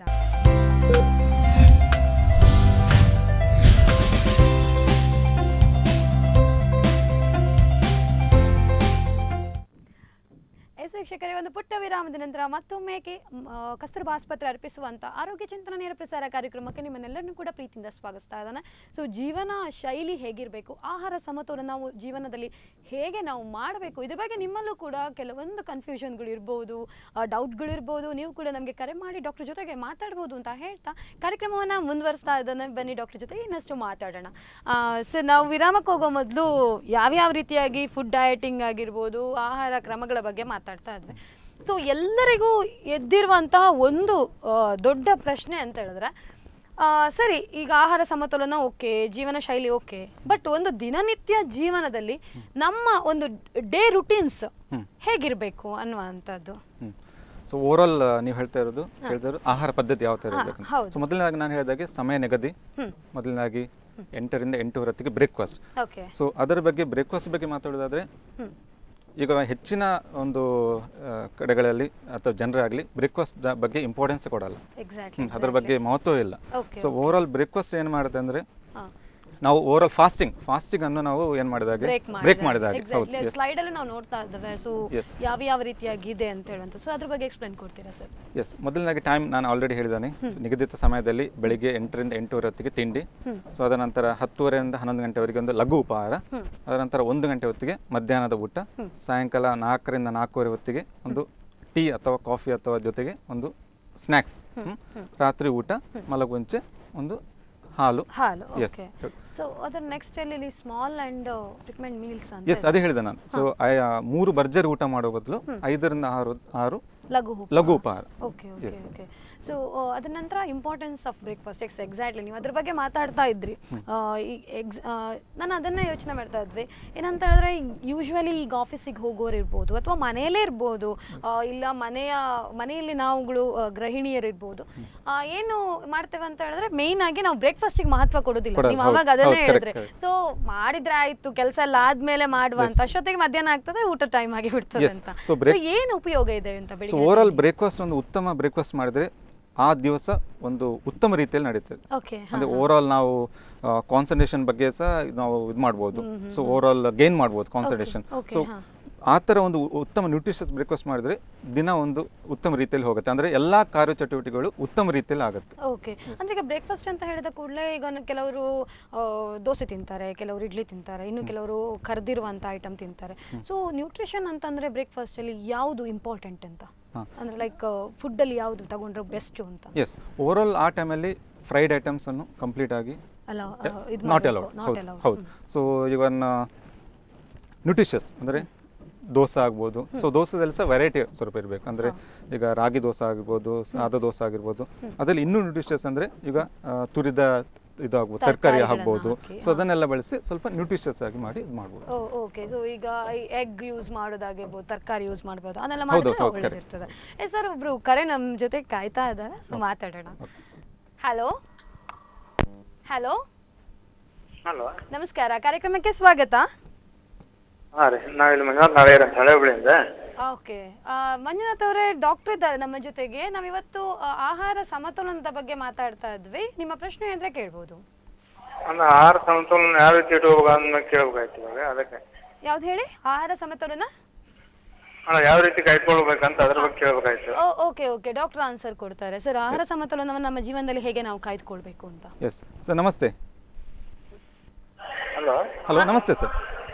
ಎಸ್ ವೀಕ್ಷಕರೇ ಒಂದು ಪುಟ್ಟ ವಿರಾಮದ ನಂತರ ಮತ್ತೊಮ್ಮೆ ಕೆ- ಮ್, ಆ, ಕಸ್ತೂರ್ಬಾ ಆಸ್ಪತ್ರೆ ಅರ್ಪಿಸುವಂತ ಆರೋಗ್ಯ ಚಿಂತನ ನೇರ ಪ್ರಸಾರ ಕಾರ್ಯಕ್ರಮಕ್ಕೆ ನಿಮ್ಮನ್ನೆಲ್ಲರನ್ನೂ ಕೂಡ ಪ್ರೀತಿಯಿಂದ ಸ್ವಾಗತಿಸ್ತಾ ಇದ್ದಾನೆ ಸೊ ಜೀವನ ಶೈಲಿ ಹೇಗಿರಬೇಕು ಆಹಾರ ಸಮತೋಲನ ನಾವು ಜೀವನದಲ್ಲಿ ಹೇಗೆ ನಾವು ಮಾಡಬೇಕು ಇದ್ರ ಬಗ್ಗೆ ನಿಮ್ಮಲ್ಲೂ ಕೂಡ ಕೆಲವೊಂದು ಕನ್ಫ್ಯೂಷನ್ಗಳು ಇರ್ಬೋದು ಡೌಟ್ಗಳು ಇರ್ಬೋದು ನೀವು ಕೂಡ ನಮಗೆ ಕರೆ ಮಾಡಿ ಡಾಕ್ಟರ್ ಜೊತೆಗೆ ಮಾತಾಡ್ಬೋದು ಅಂತ ಹೇಳ್ತಾ ಕಾರ್ಯಕ್ರಮವನ್ನು ಮುಂದುವರಿಸ್ತಾ ಇದ್ದಾನೆ ಬನ್ನಿ ಡಾಕ್ಟರ್ ಜೊತೆ ಇನ್ನಷ್ಟು ಮಾತಾಡೋಣ ಸರ್ ನಾವು ವಿರಾಮಕ್ಕೆ ಹೋಗೋ ಮೊದಲು ಯಾವ್ಯಾವ ರೀತಿಯಾಗಿ ಫುಡ್ ಡಯಟಿಂಗ್ ಆಗಿರ್ಬೋದು ಆಹಾರ ಕ್ರಮಗಳ ಬಗ್ಗೆ ಮಾತಾಡ್ತಾ ಇದ್ವಿ ಸೊ ಎಲ್ಲರಿಗೂ ಎದ್ದಿರುವಂತಹ ಒಂದು ಆ, ದೊಡ್ಡ ಪ್ರಶ್ನೆ ಅಂತ ಹೇಳಿದ್ರೆ ಆ, ಸರಿ ಈಗ ಆಹಾರ ಸಮತೋಲನ ಓಕೆ ಜೀವನ ಶೈಲಿ ಓಕೆ ಬಟ್ ಒಂದು ದಿನನಿತ್ಯ ಜೀವನದಲ್ಲಿ ನಮ್ಮ ಒಂದು ಡೇ ರುಟೀನ್ಸ್ ಹೇಗಿರಬೇಕು ಅನ್ನುವಂಥದ್ದು ಹ್ಮ್ ಸೊ ಓವರ್ ಆಲ್ ನೀವು ಹೇಳ್ತಾ ಇರೋದು ಹೇಳ್ತಾ ಇರೋದು ಆಹಾರ ಪದ್ಧತಿ ಯಾವ ಥರ ಹಾ, ಇರಬೇಕು ಹೌದು. ಸೊ ಮೊದಲನೇದಾಗಿ ನಾನು ಹೇಳಿದಾಗೆ ಸಮಯ ನಿಗದಿ ಹ್ಮ್. ಮೊದಲನೇದಾಗಿ ಎಂಟರಿಂದ ಎಂಟೂವರೆ ಹೊತ್ತಿಗೆ ಬ್ರೇಕ್ಫಾಸ್ಟ್ ಓಕೆ ಸೊ ಅದರ ಬಗ್ಗೆ ಬ್ರೇಕ್ಫಾಸ್ಟ್ ಬಗ್ಗೆ ಮಾತಾಡೋದಾದ್ರೆ ಹ್ಮ್. ಈಗ ಹೆಚ್ಚಿನ ಒಂದು ಆ, ಕಡೆಗಳಲ್ಲಿ ಅಥವಾ ಜನರಾಗಲಿ ಬ್ರೇಕ್ಫಾಸ್ಟ್ ಬಗ್ಗೆ ಇಂಪಾರ್ಟೆನ್ಸ್ ಕೊಡಲ್ಲ ಎಕ್ಸಾಕ್ಟ್ಲಿ ಹ್ಮ್, ಅದ್ರ ಬಗ್ಗೆ ಮಹತ್ವ ಇಲ್ಲ Okay, so overall breakfast ಏನು ಮಾಡುತ್ತೆ ಅಂದರೆ ಹಾಂ ನಾವು ಓವರ್ ಆಲ್ ಫಾಸ್ಟಿಂಗ್ ಫಾಸ್ಟಿಂಗ್ ಅನ್ನು ನಾವು ಏನು ಮಾಡಿದಾಗ ಬ್ರೇಕ್ ಬ್ರೇಕ್ ಮಾಡಿದಾಗ ಹೌದು ಎಕ್ಸಾಕ್ಟ್ಲಿ ಸ್ಲೈಡ್ ಅಲ್ಲಿ ನಾವು ನೋಡ್ತಾ ಇದ್ದೇವೆ ಸೊ Yes. ಯಾವ ಯಾವ ರೀತಿಯಾಗಿದೆ ಅಂತ ಹೇಳುವಂತ ಸೊ ಅದ್ರ ಬಗ್ಗೆ ಎಕ್ಸ್ಪ್ಲೈನ್ ಕೊಡ್ತೀರಾ ಸರ್ ಎಸ್ ಮೊದಲನೇದಾಗಿ ಟೈಮ್ ನಾನು ಆಲ್ರೆಡಿ ಹೇಳಿದ್ದಾನೆ ನಿಗದಿತ ಸಮಯದಲ್ಲಿ ಬೆಳಿಗ್ಗೆ ಎಂಟರಿಂದ ಎಂಟೂವರೆ ಹೊತ್ತಿಗೆ ತಿಂಡಿ ಸೊ ಅದರ ನಂತರ ಹತ್ತುವರೆಯಿಂದ ಹನ್ನೊಂದು ಗಂಟೆವರೆಗೆ ಒಂದು ಲಘು ಉಪಹಾರ ಅದರ ನಂತರ ಒಂದು ಗಂಟೆ ಹೊತ್ತಿಗೆ ಮಧ್ಯಾಹ್ನದ ಊಟ ಸಾಯಂಕಾಲ ನಾಲ್ಕರಿಂದ ನಾಲ್ಕೂವರೆ ಹೊತ್ತಿಗೆ ಒಂದು ಟೀ ಅಥವಾ ಕಾಫಿ ಅಥವಾ ಜೊತೆಗೆ ಒಂದು ಸ್ನ್ಯಾಕ್ಸ್ ರಾತ್ರಿ ಊಟ ಮಲಗುಂಚೆ ಒಂದು ಹಾಲು ಹಾಲು ಎಸ್ ಓಕೆ ಸೊ ಅದರ ನೆಕ್ಸ್ಟ್ ಅಲ್ಲಿ ಸ್ಮಾಲ್ ಅಂಡ್ ಫ್ರಿಕ್ವೆಂಟ್ ಮೀಲ್ಸ್ ಅಂತ ಎಸ್ ಅದೇ ಹೇಳಿದೆ ನಾನು ಸೊ ಮೂರು ಭರ್ಜರಿ ಊಟ ಮಾಡೋ ಬದಲು ಐದರಿಂದ ಆರು ಆರು ಲಘು ಲಘು ಉಪಹಾರ ಓಕೆ ಓಕೆ ಓಕೆ ಸೊ ಅದ್ರ ನಂತರ importance of breakfast ex exactly ನೀವು ಅದ್ರ ಬಗ್ಗೆ ಮಾತಾಡ್ತಾ ಇದ್ರಿ ಆ, ಈ ಎಕ್ಸ್ ನಾನು ಅದನ್ನೇ ಯೋಚನೆ ಮಾಡ್ತಾ ಇದ್ವಿ ಏನಂತ ಹೇಳಿದ್ರೆ ಯೂಶ್ವಲಿ ಈಗ ಆಫೀಸಿಗೆ ಹೋಗೋರು ಇರ್ಬೋದು ಅಥವಾ ಮನೆಯಲ್ಲೇ ಇರ್ಬೋದು ಆ, ಇಲ್ಲ ಮನೆಯ ಮನೆಯಲ್ಲಿ ನಾವುಗಳು ಆ, ಗೃಹಿಣಿಯರು ಇರ್ಬೋದು ಆ, ಏನು ಮಾಡ್ತೇವೆ ಅಂತ ಹೇಳಿದ್ರೆ ಮೇಯ್ನ್ ಆಗಿ ನಾವು ಬ್ರೇಕ್ಫಾಸ್ಟಿಗೆ ಮಹತ್ವ ಕೊಡೋದಿಲ್ಲ ಕೊಡೋದು, ನೀವು ಹೌದು, ಅವಾಗ ಅದನ್ನೇ ಹೌದು, correct, ಹೇಳಿದ್ರೆ correct. ಸೊ ಮಾಡಿದ್ರೆ ಆಯ್ತು ಕೆಲಸ ಎಲ್ಲ ಆದ್ಮೇಲೆ ಮಾಡುವ ಅಂತ ಅಷ್ಟೊತ್ತಿಗೆ ಮಧ್ಯಾಹ್ನ ಆಗ್ತದೆ ಊಟ ಟೈಮ್ ಆಗಿ ಬಿಡ್ತದೆ Yes. ಅಂತ So break- So ಏನು ಉಪಯೋಗ ಇದೆ ಅಂತ ಸೊ ಬೆಳಿಗ್ಗೆ ಓವರ್ ಆಲ್ ಬ್ರೇಕ್ಫಾಸ್ಟ್ ಒಂದು ಉತ್ತಮ ಬ್ರೇಕ್ಫಾಸ್ಟ್ ಮಾಡಿದ್ರೆ ಆ ದಿವಸ ಒಂದು ಉತ್ತಮ ರೀತಿಯಲ್ಲಿ ನಡೀತದೆ ಓಕೆ ಅಂದ್ರೆ ಓವರ್ ಆಲ್ ನಾವು ಕಾನ್ಸಂಟ್ರೇಷನ್ ಬಗ್ಗೆ ಸಹ ನಾವು ಇದು ಮಾಡ್ಬೋದು ಸೊ ಓವರ್ ಆಲ್ ಗೇನ್ ಮಾಡ್ಬೋದು ಕಾನ್ಸಂಟ್ರೇಷನ್ okay, ಸೊ ಹಾ. ಆ ಥರ ಒಂದು ಉ- ಉತ್ತಮ ನ್ಯೂಟ್ರಿಷಸ್ ಬ್ರೇಕ್ಫಾಸ್ಟ್ ಮಾಡಿದ್ರೆ ದಿನ ಒಂದು ಉತ್ತಮ ರೀತಿಯಲ್ಲಿ ಹೋಗುತ್ತೆ ಅಂದ್ರೆ ಎಲ್ಲಾ ಕಾರ್ಯಚಟುವಟಿಕೆಗಳು ಉತ್ತಮ ರೀತಿಯಲ್ಲಿ ಆಗುತ್ತೆ ಓಕೆ ಅಂದ್ರೆ ಈಗ ಬ್ರೇಕ್ಫಾಸ್ಟ್ ಅಂತ ಹೇಳಿದ ಕೂಡಲೇ ಈಗ ನ- ಕೆಲವರು ಆ, ದೋಸೆ ತಿಂತಾರೆ ಕೆಲವರು ಇಡ್ಲಿ ತಿಂತಾರೆ ಇನ್ನು ಕೆಲವರು ಕರೆದಿರುವಂಥ ಐಟಮ್ ತಿಂತಾರೆ ಸೊ ನ್ಯೂಟ್ರಿಷನ್ ಅಂತಂದ್ರೆ ಬ್ರೇಕ್ಫಾಸ್ಟ್ ಅಲ್ಲಿ ಯಾವುದು ಇಂಪಾರ್ಟೆಂಟ್ ಅಂತ ಹಾ. ಅಂದ್ರೆ ಲೈಕ್ ಫುಡ್ಡಲ್ಲಿ ಯಾವುದು ತಗೊಂಡ್ರೆ ಬೆಸ್ಟ್ ಅಂತ ಎಸ್ ಓವರ್ ಆಲ್ ಆ ಟೈಮಲ್ಲಿ ಫ್ರೈಡ್ ಐಟಮ್ಸ್ ಅನ್ನು ಕಂಪ್ಲೀಟ್ ಆಗಿ ಅಲ್ಲ ಇದು ನಾಟ್ ಅಲೌಡ್ ಹೌದು ಹೌದು ಸೊ ಇವನ್ ನ್ಯೂಟ್ರಿಷಸ್ ಅಂದರೆ ದೋಸೆ ಆಗ್ಬೋದು ಸೊ ದೋಸೆದಲ್ಲಿ ಸಹ ವೆರೈಟಿ ಸ್ವಲ್ಪ ಇರಬೇಕು ಅಂದರೆ ಈಗ ರಾಗಿ ದೋಸೆ ಆಗಿರ್ಬೋದು ಸಾದಾ ದೋಸೆ ಆಗಿರ್ಬೋದು ಅದರಲ್ಲಿ ಇನ್ನೂ ನ್ಯೂಟ್ರಿಷಸ್ ಅಂದರೆ ಈಗ ಆ, ತುರಿದ ಇದು ಆಗ್ಬೋದು ತರಕಾರಿ ತರ್ಕಾರಿಗಳನ್ನ ಆಗ್ಬೋದು ಹಾಕಿ, ಸೊ ಅದನ್ನೆಲ್ಲ ಬಳಸಿ ಸ್ವಲ್ಪ ನ್ಯೂಟ್ರಿಷಸ್ ಆಗಿ ಮಾಡಿ ಇದು ಮಾಡ್ಬೋದು ಓಕೆ ಸೊ ಈಗ ಎಗ್ ಯೂಸ್ ಮಾಡೋದಾಗಿರ್ಬೋದು ತರಕಾರಿ ಯೂಸ್ ಮಾಡ್ಬೋದು ಅದನ್ನೆಲ್ಲ ಹೌದು, ಮಾಡಿದ್ರೆ ಹೌದು, correct. ಒಳ್ಳೇದಿರ್ತದೆ ಎ ಸರ್ ಒಬ್ರು ಕರೆ ನಮ್ಮ ಜೊತೆ ಕಾಯ್ತಾ ಇದ್ದಾರೆ ಸೊ ಮಾತಾಡೋಣ ಹಲೋ ಹಲೋ ಹಲೋ ನಮಸ್ಕಾರ ಕಾರ್ಯಕ್ರಮಕ್ಕೆ ಸ್ವಾಗತ ಹಾಂ ರೀ ನಾವಿಲ್ಲಿ ಮಂಜುನಾಥ್ ನಾಳೆಯರ್ ಅಂತ ಹಳೆ ಹುಬ್ಳಿಯಿಂದ ಓಕೆ ಮಂಜುನಾಥ್ ಅವರೇ ಡಾಕ್ಟರ್ ಇದ್ದಾರೆ ನಮ್ಮ ಜೊತೆಗೆ ನಾವಿವತ್ತು ಆ, ಆಹಾರ ಸಮತೋಲನದ ಬಗ್ಗೆ ಮಾತಾಡ್ತಾ ಇದ್ವಿ ನಿಮ್ಮ ಪ್ರಶ್ನೆ ಅಂದ್ರೆ ಕೇಳ್ಬೋದು ಅಂದ್ರೆ ಆಹಾರ ಸಮತೋಲನ ಯಾವ ರೀತಿ ಇಟ್ಕೋಬೇಕು ಅಂತ ಕೇಳ್ಬೇಕಾಯ್ತು ಇವಾಗ ಅದಕ್ಕೆ ಯಾವ್ದು ಹೇಳಿ ಆಹಾರ ಸಮತೋಲನ ಅಣ್ಣ ಯಾವ ರೀತಿ ಕಾಯ್ಕೊಳ್ಬೇಕಂತ ಅದ್ರ ಬಗ್ಗೆ ಕೇಳ್ಬೇಕಾಯ್ತು ಓಕೆ ಓಕೆ ಡಾಕ್ಟರ್ ಆನ್ಸರ್ ಕೊಡ್ತಾರೆ ಸರ್ ಆಹಾರ ಸಮತೋಲನವನ್ನು ನಮ್ಮ ಜೀವನದಲ್ಲಿ ಹೇಗೆ ನಾವು ಕಾಯ್ದುಕೊಳ್ಬೇಕು ಅಂತ ಎಸ್ ಸರ್ ನಮಸ್ತೆ ಹಲೋ ಹಲೋ ನಮಸ್ತೆ ಸರ್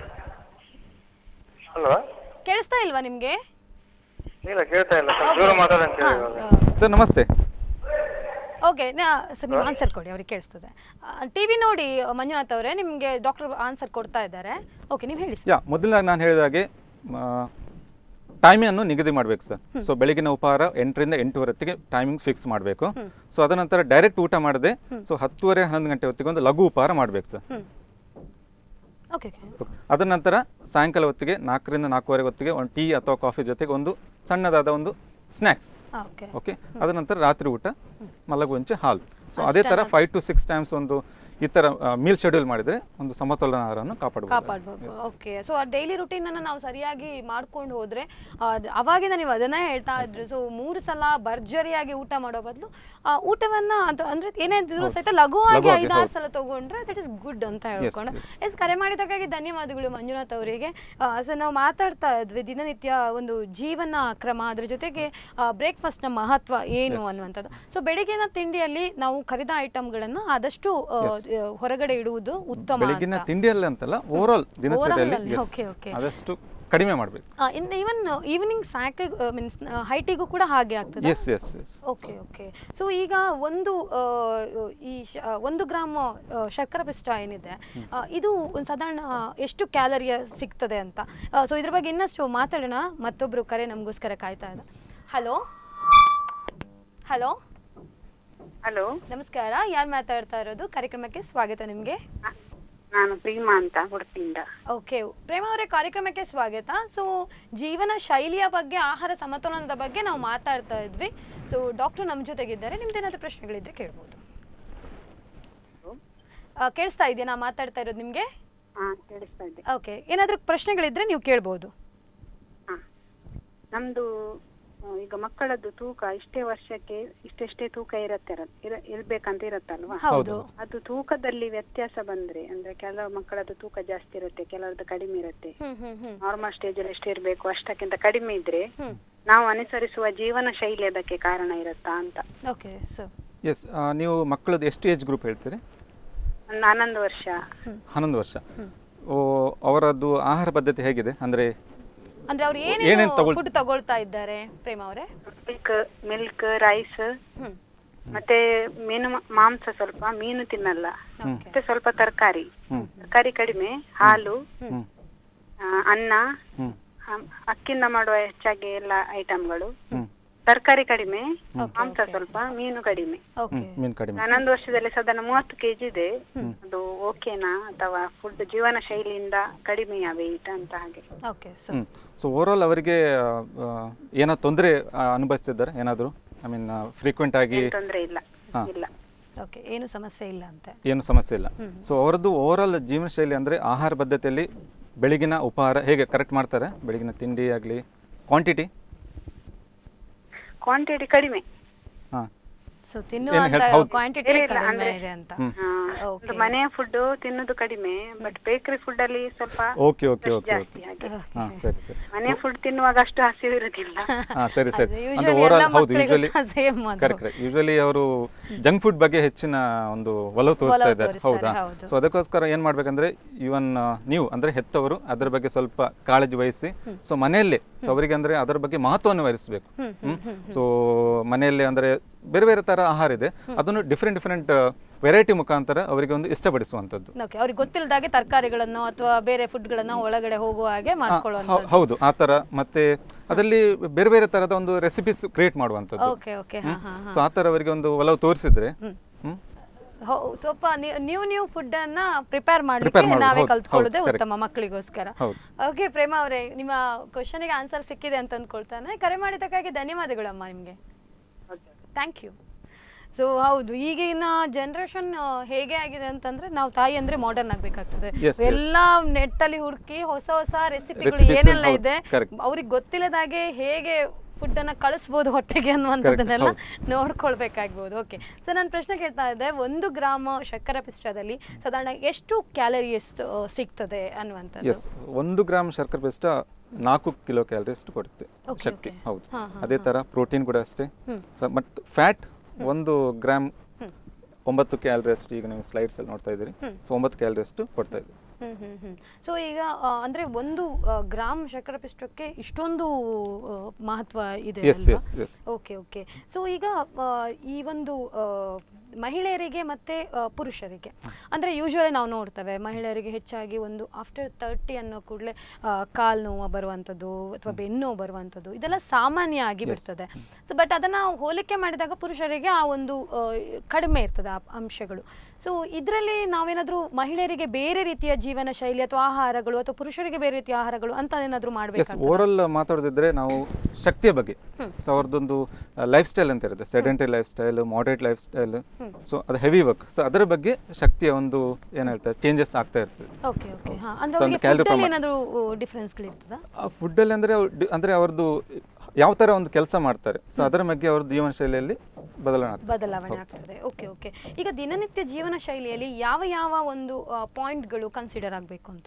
ಹಲೋ ಕೇಳಿಸ್ತಾ ಇಲ್ವಾ ನಿಮ್ಗೆ ಇಲ್ಲ ಕೇಳ್ತಾ ಇಲ್ಲ ಸ್ವಲ್ಪ ದೂರ ಮಾತಾಡಂತ ಹೇಳಿ ಇವಾಗ ಸರ್ ನಮಸ್ತೆ ಓಕೆ ಸರ್ ನೀವು ಆನ್ಸರ್ ಕೊಡಿ ಅವ್ರಿಗೆ ಕೇಳಿಸ್ತದೆ ಟಿ ವಿ ನೋಡಿ ಮಂಜುನಾಥ್ ಅವರೇ ನಿಮಗೆ ಡಾಕ್ಟರ್ ಆನ್ಸರ್ ಕೊಡ್ತಾ ಇದ್ದಾರೆ ಓಕೆ ನೀವು ಹೇಳಿ ಯಾ ಮೊದಲಾಗಿ ನಾನು ಹೇಳಿದ ಹಾಗೆ ಟೈಮಿಂಗನ್ನು ನಿಗದಿ ಮಾಡಬೇಕು ಸರ್ ಸೊ ಬೆಳಗಿನ ಉಪಹಾರ ಎಂಟರಿಂದ ಎಂಟೂವರೆ ಹೊತ್ತಿಗೆ ಟೈಮಿಂಗ್ ಫಿಕ್ಸ್ ಮಾಡಬೇಕು ಸೊ ಅದ ನಂತರ ಡೈರೆಕ್ಟ್ ಊಟ ಮಾಡದೆ ಸೊ ಹತ್ತುವರೆ ಹನ್ನೊಂದು ಗಂಟೆ ಹೊತ್ತಿಗೆ ಒಂದು ಲಘು ಉಪಹಾರ ಮಾಡಬೇಕು ಸರ್ ಹ್ಞೂ ಓಕೆ ಓಕೆ ಅದರ ನಂತರ ಸಾಯಂಕಾಲ ಹೊತ್ತಿಗೆ ನಾಲ್ಕರಿಂದ ನಾಲ್ಕೂವರೆ ಹೊತ್ತಿಗೆ ಒಂದು ಟೀ ಅಥವಾ ಕಾಫಿ ಜೊತೆಗೆ ಒಂದು ಸಣ್ಣದಾದ ಒಂದು ಸ್ನ್ಯಾಕ್ಸ್ ಓಕೆ ಓಕೆ ಅದರ ನಂತರ ರಾತ್ರಿ ಊಟ ಮಲಗುವಂಚೆ ಹಾಲು ಸೊ ಅದೇ ಥರ ಫೈವ್ ಟು ಸಿಕ್ಸ್ ಟೈಮ್ಸ್ ಒಂದು ಈ ಥರ ಮೀಲ್ ಶೆಡ್ಯೂಲ್ ಮಾಡಿದರೆ ಒಂದು ಸಮತೋಲನ ಆಹಾರವನ್ನು ಕಾಪಾಡಬಹುದು ಕಾಪಾಡ್ಬೇಕು ಓಕೆ ಸೊ ಆ ಡೈಲಿ ರುಟೀನ್ ಅನ್ನ ನಾವು ಸರಿಯಾಗಿ ಮಾಡ್ಕೊಂಡು ಹೋದ್ರೆ ಅದ್- ಅವಾಗಿಂದ ನೀವು ಅದನ್ನೇ ಹೇಳ್ತಾ ಇದ್ರು ಸೊ ಮೂರು ಸಲ ಭರ್ಜರಿಯಾಗಿ ಊಟ ಮಾಡೋ ಬದಲು ಊಟವನ್ನ ಅದು ಅಂದ್ರೆ ಏನೇ ಇದ್ರೂ ಸಹಿತ ಲಘುವಾಗಿ ಲಘುವಾಗಿ, ಐದಾರು ಹೌದು. ಸಲ ತಗೊಂಡ್ರೆ ದಟ್ ಇಸ್ ಗುಡ್ ಅಂತ ಹೇಳ್ಕೊಂಡು yes. ಎಸ್ ಕರೆ ಮಾಡಿದ್ದಕ್ಕಾಗಿ ಧನ್ಯವಾದಗಳು ಮಂಜುನಾಥ್ ಅವರಿಗೆ ಸೊ ನಾವು ಮಾತಾಡ್ತಾ ಇದ್ವಿ ದಿನನಿತ್ಯ ಒಂದು ಜೀವನ ಕ್ರಮ ಅದ್ರ ಜೊತೆಗೆ ಬ್ರೇಕ್ಫಾಸ್ಟ್ನ ಮಹತ್ವ ಏನು ಅನ್ನುವಂಥದ್ದು ಸೊ ಬೆಳಿಗ್ಗಿನ ತಿಂಡಿಯಲ್ಲಿ ನಾವು ಕರಿದ ಐಟಮ್ಗಳನ್ನ ಆದಷ್ಟು ಆ, ಆ, ಹೊರಗಡೆ ಇಡುವುದು ಉತ್ತಮ ಬೆಳಗಿನ ಅಂತ. ತಿಂಡಿಯಲ್ಲಿ ಅಂತಲ್ಲ ಓವರ್ ಆಲ್ ದಿನಚರಿಯಲ್ಲಿ ಅಲ್ಲಿ, yes, okay, okay. ಆದಷ್ಟು ಕಡಿಮೆ ಮಾಡಬೇಕು ಆ, ಇನ್ನು ಈವನ್ ಈವ್ನಿಂಗ್ ಸ್ಯಾಕ್ ಮೀನ್ಸ್ ಹೈಟಿಗೂ ಕೂಡ ಹಾಗೆ ಆಗ್ತದೆ yes yes yes okay okay so ಈಗ ಒಂದು ಆ, ಈ ಶ- ಆ, ಒಂದು ಗ್ರಾಮ್ ಆ, ಶರ್ಕರ ಪಿಷ್ಟ ಏನಿದೆ ಆ, ಇದು ಒಂದು ಸಾಧಾರಣ ಎಷ್ಟು ಕ್ಯಾಲರಿಯ ಸಿಗ್ತದೆ ಅಂತ ಸೊ ಇದ್ರ ಬಗ್ಗೆ ಇನ್ನಷ್ಟು ಮಾತಾಡೋಣ ಮತ್ತೊಬ್ರು ಕರೆ ನಮಗೋಸ್ಕರ ಕಾಯ್ತಾ ಇದೆ ಹಲೋ ಹಲೋ ಹಲೋ ನಮಸ್ಕಾರ ಯಾರು ಮಾತಾಡ್ತಾ ಇರೋದು ಕಾರ್ಯಕ್ರಮಕ್ಕೆ ಸ್ವಾಗತ ನಿಮಗೆ ನಾನು ಪ್ರೀಮಾ ಅಂತ ಉಡುಪಿಯಿಂದ ಓಕೆ ಪ್ರೇಮ ಅವರೇ ಕಾರ್ಯಕ್ರಮಕ್ಕೆ ಸ್ವಾಗತ ಸೊ ಜೀವನ ಶೈಲಿಯ ಬಗ್ಗೆ ಆಹಾರ ಸಮತೋಲನದ ಬಗ್ಗೆ ನಾವು ಮಾತಾಡ್ತಾ ಇದ್ವಿ ಸೊ ಡಾಕ್ಟರ್ ನಮ್ಮ ಜೊತೆಗಿದ್ದಾರೆ ನಿಮ್ದೇನಾದ್ರೂ ಪ್ರಶ್ನೆಗಳಿದ್ರೆ ಕೇಳ್ಬೋದು ಆ, ಕೇಳಿಸ್ತಾ ಇದೆಯಾ ನಾ ಮಾತಾಡ್ತಾ ಇರೋದು ನಿಮಗೆ ಹಾ ಕೇಳಿಸ್ತಾ ಇದೆ ಓಕೆ ಏನಾದರೂ ಪ್ರಶ್ನೆಗಳಿದ್ರೆ ನೀವು ಕೇಳ್ಬೋದು ಹಾ ನಮ್ದು ಆ, ಈಗ ಮಕ್ಕಳದ್ದು ತೂಕ ಇಷ್ಟೇ ವರ್ಷಕ್ಕೆ ಇಷ್ಟೆಷ್ಟೇ ತೂಕ ಇರತ್ತೆ ಇರ ಇರ್ಬೇಕಂತ ಇರತ್ತಲ್ವಾ ಹೌದು ಅದು ತೂಕದಲ್ಲಿ ವ್ಯತ್ಯಾಸ ಬಂದ್ರೆ ಅಂದ್ರೆ ಕೆಲವು ಮಕ್ಕಳದ್ದು ತೂಕ ಜಾಸ್ತಿ ಇರುತ್ತೆ ಕೆಲವರದ್ದು ಕಡಿಮೆ ಇರುತ್ತೆ ಹ್ಮ್ ಹ್ಮ್ ಹ್ಮ್ ನಾರ್ಮಲ್ ಸ್ಟೇಜ್ ಅಲ್ಲಿ ಎಷ್ಟು ಇರ್ಬೇಕು ಅಷ್ಟಕ್ಕಿಂತ ಕಡಿಮೆ ಇದ್ರೆ ಹ್ಮ್ ನಾವು ಅನುಸರಿಸುವ ಜೀವನ ಶೈಲಿ ಅದಕ್ಕೆ ಕಾರಣ ಇರುತ್ತಾ ಅಂತ ಓಕೆ ಸೊ ಎಸ್ ನೀವು ಮಕ್ಕಳದ್ದು ಎಷ್ಟು ಏಜ್ ಗ್ರೂಪ್ ಹೇಳ್ತೀರಿ ಒಂದು ಹನ್ನೊಂದು ವರ್ಷ ಹನ್ನೊಂದು ವರ್ಷ ಓ ಅವರದ್ದು ಆಹಾರ ಪದ್ಧತಿ ಹೇಗಿದೆ ಅಂದರೆ ಅಂದ್ರೆ ಅವ್ರು ಏನೇನ್ ಏನೇನು ತಗೊಳ್- ಫುಡ್ ತಗೊಳ್ತಾ ಇದ್ದಾರೆ ಪ್ರೇಮ ಅವರೇ ಮಿಲ್ಕ್ ಮಿಲ್ಕ್ ರೈಸ್ ಹ್ಮ್ ಮತ್ತೆ ಮೀನು ಮಾಂಸ ಸ್ವಲ್ಪ ಮೀನು ತಿನ್ನಲ್ಲ ಓಕೆ ಮತ್ತೆ ಸ್ವಲ್ಪ ತರಕಾರಿ ಹ್ಮ್. ತರಕಾರಿ ಕಡಿಮೆ ಹಾಲು ಹ್ಞೂ ಆ, ಅನ್ನ ಹ್ಞೂ ಆ, ಅಕ್ಕಿಂದ ಮಾಡುವ ಹೆಚ್ಚಾಗಿ ಎಲ್ಲ ಐಟಮ್ಗಳು ಹ್ಞೂ ತರಕಾರಿ ಕಡಿಮೆ ಮಾಂಸ ಸ್ವಲ್ಪ ಮೀನು ಕಡಿಮೆ ಓಕೆ ಮೀನು ಕಡಿಮೆ ಹನ್ನೊಂದು ವರ್ಷದಲ್ಲಿ ಸಾಧಾರಣ ಮೂವತ್ತು ಕೆಜಿ ಇದೆ ಅದು ಓಕೆನಾ ಅಥವಾ ಫುಡ್ ಜೀವನ ಶೈಲಿಯಿಂದ ಕಡಿಮೆಯಾ ವೆಯ್ಟ್ ಅಂತ ಹಾಗೆ ಓಕೆ ಸೊ ಹ್ಞೂ ಸೊ ಓವರಾಲ್ ಅವರಿಗೆ ಏನೋ ತೊಂದರೆ ಅನುಭವಿಸ್ತಿದ್ದಾರೆ ಏನಾದರೂ ಐ ಮೀನ್ ಫ್ರೀಕ್ವೆಂಟ್ ಆಗಿ ಏನ್ ತೊಂದ್ರೆ ಇಲ್ಲ ಹಾ. ಇಲ್ಲ ಓಕೆ ಏನು ಸಮಸ್ಯೆ ಇಲ್ಲ ಅಂತೆ ಏನು ಸಮಸ್ಯೆ ಇಲ್ಲ ಸೊ ಅವರದ್ದು ಓವರಾಲ್ ಜೀವನ ಶೈಲಿ ಅಂದರೆ ಆಹಾರ ಪದ್ಧತಿಯಲ್ಲಿ ಬೆಳಗಿನ ಉಪಹಾರ ಹೇಗೆ ಕರೆಕ್ಟ್ ಮಾಡ್ತಾರೆ ಬೆಳಗಿನ ತಿಂಡಿ ಆಗಲಿ ಕ್ವಾಂಟಿಟಿ ಕ್ವಾಂಟಿಟಿ ಕಡಿಮೆ ಹಾಂ ಸೊ ತಿನ್ನುವಂತ ಹೇಳ್- ಹೌದು. ಕ್ವಾಂಟಿಟಿ ಇಲ್ಲ, ಇಲ್ಲ, ಕಡಿಮೆ ಅಂದ್ರೆ- ಇದೆ ಅಂತ ಹ್ಮ್. ಆ, Okay. ಒಂದು ಮನೆಯ ಫುಡ್ ತಿನ್ನೋದು ಕಡಿಮೆ ಬಟ್ ಬೇಕರಿ ಫುಡ್ ಅಲ್ಲಿ ಸ್ವಲ್ಪ ಓಕೆ ಓಕೆ ಓಕೆ ಜಾಸ್ತಿ ಓಕೆ ಹಾಗೆ ಹಾಂ ಸರಿ ಸರಿ ಮನೆ ಫುಡ್ ತಿನ್ನುವಾಗ ಅಷ್ಟು ಹಸಿವು ಇರುದಿಲ್ಲ ಹಾಂ ಸರಿ ಸರಿ ಅದು ಅಂದರೆ usually ಓವರಾಲ್ ಎಲ್ಲ ಹೌದು ಮಕ್ಳಿಗೂ ಯೂಶಲಿ ಸಹ same ಅದು. ಕರೆಕ್ಟ್ ಕರೆಕ್ಟ್ ಯೂಶಲಿ ಅವರು ಜಂಕ್ ಫುಡ್ ಬಗ್ಗೆ ಹೆಚ್ಚಿನ ಒಂದು ಒಲವು ತೋರಿಸ್ತಾ ಒಲವು ಇದ್ದಾರೆ ತೋರಿಸ್ತಾರೆ, ಹೌದಾ ಹೌದು. ಸೊ ಅದಕ್ಕೋಸ್ಕರ ಏನು ಮಾಡ್ಬೇಕಂದ್ರೆ ಇವನ್ ನೀವು ಅಂದರೆ ಹೆತ್ತವರು ಅದರ ಬಗ್ಗೆ ಸ್ವಲ್ಪ ಕಾಳಜಿ ವಹಿಸಿ ಸೊ ಮನೆಯಲ್ಲೇ ಸೊ ಅವರಿಗೆ ಅಂದರೆ ಅದರ ಬಗ್ಗೆ ಮಹತ್ವವನ್ನು ವಹಿಸಬೇಕು ಸೊ ಮನೆಯಲ್ಲೇ ಅಂದರೆ ಬೇರೆ ಬೇರೆ ಥರ ಆಹಾರ ಇದೆ ಅದನ್ನು ಡಿಫ್ರೆಂಟ್ ಡಿಫ್ರೆಂಟ್ ವೆರೈಟಿ ಮುಖಾಂತರ ಅವರಿಗೆ ಒಂದು ಇಷ್ಟಪಡಿಸುವಂಥದ್ದು ಓಕೆ ಅವ್ರಿಗೆ ಗೊತ್ತಿಲ್ಲದಾಗೆ ತರಕಾರಿಗಳನ್ನು ಅಥವಾ ಬೇರೆ ಫುಡ್ಗಳನ್ನು ಒಳಗಡೆ ಹೋಗುವ ಹಾಗೆ ಹೌ- ಮಾಡ್ಕೊಳ್ಳುವಂಥದ್ದು ಹೌದು ಆ ಥರ ಮತ್ತೆ ಅದರಲ್ಲಿ ಬೇರೆ ಬೇರೆ ಥರದ ಒಂದು ರೆಸಿಪೀಸ್ ಕ್ರಿಯೇಟ್ ಮಾಡುವಂಥದ್ದು ಓಕೆ ಓಕೆ ಹಾ ಹಾ ಸೊ ಆ ಥರ ಅವರಿಗೆ ಒಂದು ಒಲವು ತೋರಿಸಿದ್ರೆ ಹ್ಮ್ ಹೌ- ಸ್ವಲ್ಪ ನ್ಯೂ ನ್ಯೂ ಫುಡ್ ಅನ್ನ ಪ್ರಿಪೇರ್ Prepare ಮಾಡ್ಲಿಕ್ಕೆ ಮಾಡೋದು, ನಾವೇ ಹೌದು, ಕಲ್ತ್ಕೊಳ್ಳೋದೇ ಹೌದು, correct. ಉತ್ತಮ ಮಕ್ಕಳಿಗೋಸ್ಕರ ಹೌದು. ಓಕೆ ಪ್ರೇಮ ಅವರೇ ನಿಮ್ಮ ಕ್ವಶನ್ಗೆ ಆನ್ಸರ್ ಸಿಕ್ಕಿದೆ ಅಂತ ಅಂದ್ಕೊಳ್ತಾನೆ ಕರೆ ಮಾಡಿದ್ದಕ್ಕಾಗಿ ಧನ್ಯವಾದಗಳು ಅಮ್ಮ ನಿಮಗೆ ಥ್ಯಾಂಕ್ ಯು ಸೊ ಹೌದು ಈಗಿನ ಜನರೇಷನ್ ಹೇಗೆ ಆಗಿದೆ ಅಂತಂದ್ರೆ ನಾವು ತಾಯಿ ಅಂದ್ರೆ ಮಾಡರ್ನ್ ಆಗ್ಬೇಕಾಗ್ತದೆ Yes, yes. ಎಲ್ಲ ನೆಟ್ಟಲ್ಲಿ ಹುಡುಕಿ ಹೊಸ ಹೊಸ ರೆಸಿಪಿಗಳು Recipes, ಏನೆಲ್ಲ ಹೌದು, ಇದೆ correct. ಅವ್ರಿಗೆ ಗೊತ್ತಿಲ್ಲದಾಗೆ ಹೇಗೆ ಫುಡ್ ಅನ್ನ ಕಳಿಸ್ಬೋದು ಹೊಟ್ಟೆಗೆ ಅನ್ನುವಂಥದ್ದನ್ನೆಲ್ಲ ನೋಡ್ಕೊಳ್ಬೇಕಾಗ್ಬೋದು ಓಕೆ ಸೊ ನಾನು ಪ್ರಶ್ನೆ ಕೇಳ್ತಾ ಇದ್ದೆ ಒಂದು ಗ್ರಾಮ ಶರ್ಕರ ಪಿಷ್ಟದಲ್ಲಿ ಸಾಧಾರಣ ಎಷ್ಟು ಕ್ಯಾಲರಿ ಎಷ್ಟು ಆ, ಸಿಗ್ತದೆ ಅನ್ನುವಂಥದ್ದು ಎಸ್ ಒಂದು ಗ್ರಾಮ್ ಶರ್ಕರೆ ಪಿಷ್ಟ ನಾಲ್ಕು ಕಿಲೋ ಕ್ಯಾಲರಿ ಅಷ್ಟು ಕೊಡುತ್ತೆ Okay, ಶಕ್ತಿ okay. ಹೌದು ಹಾ, ಹಾ, ಅದೇ ಥರ ಪ್ರೋಟೀನ್ ಕೂಡ ಅಷ್ಟೇ ಹ್ಮ್. ಮತ್ತು ಫ್ಯಾಟ್ ಒಂದು ಗ್ರಾಮ್ ಒಂಬತ್ತು ಕ್ಯಾಲರಿ ಅಷ್ಟು ಈಗ ನೀವು ಸ್ಲೈಡ್ಸ್ ಅಲ್ಲಿ ನೋಡ್ತಾ ಇದ್ದೀರಿ ಸೊ ಒಂಬತ್ತು ಕ್ಯಾಲರಿ ಅಷ್ಟು ಕೊಡ್ತಾ ಇದೆ ಹ್ಮ್ ಹ್ಮ್ ಹ್ಮ್ ಸೊ ಈಗ ಆ, ಅಂದ್ರೆ ಒಂದು ಆ, ಗ್ರಾಮ್ ಶರ್ಕರ ಪಿಷ್ಟಕ್ಕೆ ಇಷ್ಟೊಂದು ಆ, ಮಹತ್ವ ಇದೆ yes yes yes okay okay so ಈಗ ಆ, ಈ ಒಂದು ಆ, ಮಹಿಳೆಯರಿಗೆ ಮತ್ತೆ ಆ, ಪುರುಷರಿಗೆ ಅಂದ್ರೆ ಯೂಶುವಲಿ ನಾವು ನೋಡ್ತೇವೆ ಮಹಿಳೆಯರಿಗೆ ಹೆಚ್ಚಾಗಿ ಒಂದು ಆಫ್ಟರ್ ತರ್ಟಿ ಅನ್ನೋ ಕೂಡಲೇ ಕಾಲು ನೋವು ಬರುವಂಥದ್ದು ಅಥವಾ ಬೆನ್ನು ನೋವು ಬರುವಂಥದ್ದು ಇದೆಲ್ಲ ಸಾಮಾನ್ಯ ಆಗಿ ಬಿಡ್ತದೆ ಸೊ ಬಟ್ ಅದನ್ನ ಹೋಲಿಕೆ ಮಾಡಿದಾಗ ಪುರುಷರಿಗೆ ಆ ಒಂದು ಆ, ಕಡಿಮೆ ಇರ್ತದೆ ಆ ಅಂಶಗಳು ಸೊ ಇದರಲ್ಲಿ ನಾವೇನಾದ್ರೂ ಮಹಿಳೆಯರಿಗೆ ಬೇರೆ ರೀತಿಯ ಜೀವನ ಶೈಲಿ ಅಥವಾ ಆಹಾರಗಳು ಅಥವಾ ಪುರುಷರಿಗೆ ಬೇರೆ ರೀತಿಯ ಆಹಾರಗಳು ಅಂತ ಏನಾದ್ರೂ ಎಸ್ ಮಾಡಬೇಕು ಓವರಾಲ್ ಮಾತಾಡೋದಿದ್ರೆ ನಾವು ಶಕ್ತಿಯ ಬಗ್ಗೆ ಸೊ ಅವ್ರದ್ದೊಂದು ಲೈಫ್ ಸ್ಟೈಲ್ ಅಂತ ಇರುತ್ತೆ sedentary lifestyle moderate lifestyle so ಅದು ಹೆವಿ ವರ್ಕ್ ಸೊ ಅದರ ಬಗ್ಗೆ ಶಕ್ತಿಯ ಒಂದು ಏನು ಹೇಳ್ತಾರೆ ಚೇಂಜಸ್ ಆಗ್ತಾ ಇರ್ತದೆ ಓಕೆ ಓಕೆ ಹಾ ಅಂದ್ರೆ So, ಒಂದು ಅವರಿಗೆ calorie ಫುಡ್ ಪ್ರಮಾಣ. ಏನಾದರೂ ಡಿಫ್ರೆನ್ಸ್ಗಳು ಇರ್ತದಾ ಆ ಫುಡ್ಡಲ್ಲಿ ಅಂದರೆ ಅಂದರೆ ಅವ್ರದ್ದು ಯಾವ ಥರ ಒಂದು ಕೆಲಸ ಮಾಡ್ತಾರೆ ಸೊ ಅದರ ಬಗ್ಗೆ ಅವ್ರ ಜೀವನ ಶೈಲಿಯಲ್ಲಿ ಬದಲಾವಣೆ ಆಗ್ತದೆ ಬದಲಾವಣೆ ಆಗ್ತದೆ ಓಕೆ ಓಕೆ ಈಗ ದಿನನಿತ್ಯ ಜೀವನ ಶೈಲಿಯಲ್ಲಿ ಯಾವ ಯಾವ ಒಂದು ಪಾಯಿಂಟ್ಗಳು ಕನ್ಸಿಡರ್ ಆಗಬೇಕು ಅಂತ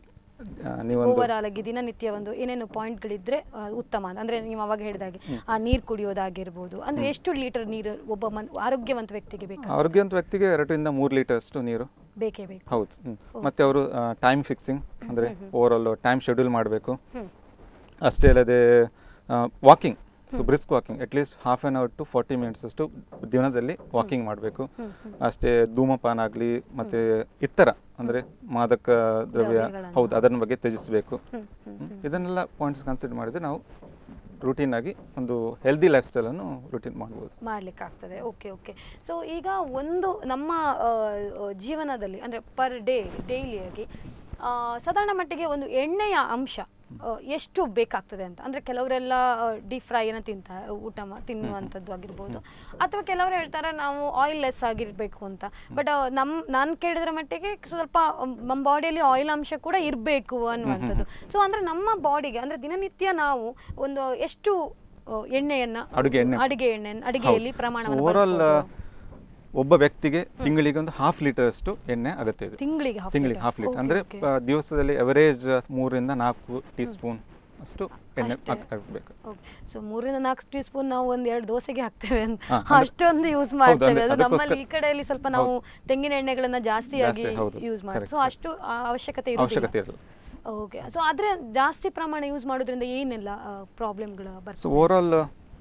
ಆ, ನೀವೊಂದು ಓವರ್ ಆಲ್ ಆಗಿ ದಿನನಿತ್ಯ ಒಂದು ಏನೇನು ಪಾಯಿಂಟ್ಗಳಿದ್ರೆ ಆ, ಉತ್ತಮ ಅಂತ. ಅಂದ್ರೆ ನೀವು ಅವಾಗ ಹೇಳಿದಾಗೆ ಆ ನೀರು ಕುಡಿಯೋದಾಗಿರ್ಬೋದು ಅಂದ್ರೆ ಎಷ್ಟು ಲೀಟರ್ ನೀರು ಒಬ್ಬ ಮನ್ ಆರೋಗ್ಯವಂತ ವ್ಯಕ್ತಿಗೆ ಬೇಕು ಆರೋಗ್ಯವಂತ ವ್ಯಕ್ತಿಗೆ ಎರಡರಿಂದ ಮೂರು ಲೀಟರ್ ಅಷ್ಟು ನೀರು ಬೇಕೇ ಬೇಕು ಹೌದು ಹ್ಮ್. ಮತ್ತೆ ಅವರು ಟೈಮ್ ಫಿಕ್ಸಿಂಗ್ ಅಂದರೆ ಓವರಾಲ್ ಟೈಮ್ ಶೆಡ್ಯೂಲ್ ಮಾಡಬೇಕು ಹ್ಮ್. ಅಷ್ಟೇ ಅಲ್ಲದೆ walking so brisk walking at least half an hour to forty minutes ಅಷ್ಟು ದಿನದಲ್ಲಿ ವಾಕಿಂಗ್ ಮಾಡಬೇಕು ಅಷ್ಟೇ ಧೂಮಪಾನ ಆಗಲಿ ಮತ್ತು ಇತರ ಅಂದರೆ ಮಾದಕ ದ್ರವ್ಯ ದ್ರವ್ಯಗಳನ್ನು. ಹೌದು ಅದರ ಬಗ್ಗೆ ತ್ಯಜಿಸಬೇಕು ಹ್ಮ್, ಹ್ಮ್, ಇದನ್ನೆಲ್ಲ ಪಾಯಿಂಟ್ಸ್ ಕನ್ಸಿಡರ್ ಮಾಡಿದರೆ ನಾವು routine ಆಗಿ ಒಂದು ಹೆಲ್ದಿ ಲೈಫ್ ಸ್ಟೈಲನ್ನು ರೂಟೀನ್ ಮಾಡ್ಬೋದು ಮಾಡ್ಲಿಕ್ಕೆ ಆಗ್ತದೆ ಓಕೆ ಓಕೆ ಸೊ ಈಗ ಒಂದು ನಮ್ಮ ಆ, ಆ, ಜೀವನದಲ್ಲಿ ಅಂದರೆ ಪರ್ ಡೇ ಡೈಲಿಯಾಗಿ ಸಾಧಾರಣ ಮಟ್ಟಿಗೆ ಒಂದು ಎಣ್ಣೆಯ ಅಂಶ ಆ, ಎಷ್ಟು ಬೇಕಾಗ್ತದೆ ಅಂತ ಅಂದ್ರೆ ಕೆಲವರೆಲ್ಲ ಡೀಪ್ ಫ್ರೈನ ತಿಂತ ಊಟ ಮಾ- ತಿನ್ನುವಂಥದ್ದು ಆಗಿರ್ಬೋದು ಅಥವಾ ಕೆಲವರು ಹೇಳ್ತಾರೆ ನಾವು ಆಯಿಲ್ ಲೆಸ್ ಆಗಿರ್ಬೇಕು ಅಂತ ಬಟ್ ನಮ್ ನಾನು ಕೇಳಿದ್ರ ಮಟ್ಟಿಗೆ ಸ್ವಲ್ಪ ನಮ್ಮ ಬಾಡಿಯಲ್ಲಿ ಆಯಿಲ್ ಅಂಶ ಕೂಡ ಇರಬೇಕು ಅನ್ನುವಂಥದ್ದು ಸೊ ಅಂದ್ರೆ ನಮ್ಮ ಬಾಡಿಗೆ ಅಂದ್ರೆ ದಿನನಿತ್ಯ ನಾವು ಒಂದು ಎಷ್ಟು ಆ, ಎಣ್ಣೆಯನ್ನ ಅಡುಗೆ ಎಣ್ಣೆ. ಅಡಿಗೆ ಎಣ್ಣೆ ಅಡಿಗೆಯಲ್ಲಿ ಪ್ರಮಾಣವನ್ನು ಓವರಾಲ್ ಬಳಸ್ಬೋದು? ಒಬ್ಬ ವ್ಯಕ್ತಿಗೆ ತಿಂಗಳಿಗೆ ಒಂದು ಹಾಫ್ ಲೀಟರ್ ಅಷ್ಟು ಎಣ್ಣೆ ಅಗತ್ಯ ಇದೆ ತಿಂಗಳಿಗೆ half ತಿಂಗಳಿಗೆ liter. ಹಾಫ್ ಲೀಟರ್ Okay, ಅಂದ್ರೆ okay. ಆ, ದಿವಸದಲ್ಲಿ ಅವರೇಜ್ ಮೂರರಿಂದ ನಾಲ್ಕು ಟೀ ಸ್ಪೂನ್ ಅಷ್ಟು ಎಣ್ಣೆ ಅಷ್ಟೇ. ಹಾಕ್- ಹಾಕ್ಬೇಕು ಓಕೆ ಸೊ ಮೂರಿಂದ ನಾಲ್ಕು ಟೀ ಸ್ಪೂನ್ ನಾವು ಒಂದ್ ಎರಡು ದೋಸೆಗೆ ಹಾಕ್ತೇವೆ ಅಂತ ಹಾ, ಅಂದ್ರೆ- ಅಷ್ಟೊಂದು ಯೂಸ್ ಹೌದು, ಮಾಡ್ತೇವೆ ಅಂದ್ರೆ ಅದು ನಮ್ಮಲ್ಲಿ ಈ ಅದಕ್ಕೋಸ್ಕರ- ಕಡೆಯಲ್ಲಿ ಸ್ವಲ್ಪ ನಾವು ತೆಂಗಿನ ಎಣ್ಣೆಗಳನ್ನ ಜಾಸ್ತಿಯಾಗಿ ಜಾಸ್ತಿ, ಹೌದು, ಯೂಸ್ ಮಾಡ್ತೀವಿ correct, ಸೊ correct. ಅಷ್ಟು ಆ, ಅವಶ್ಯಕತೆ ಅವಶ್ಯಕತೆ ಇರೋದಿಲ್ಲ ಇರಲ್ಲ ಓಕೆ ಸೊ ಆದ್ರೆ ಜಾಸ್ತಿ ಪ್ರಮಾಣ ಯೂಸ್ ಮಾಡೋದ್ರಿಂದ ಏನೆಲ್ಲ ಪ್ರಾಬ್ಲಮ್ಗಳು ಸೊ ಬರ್ತದೆ ಓವರಾಲ್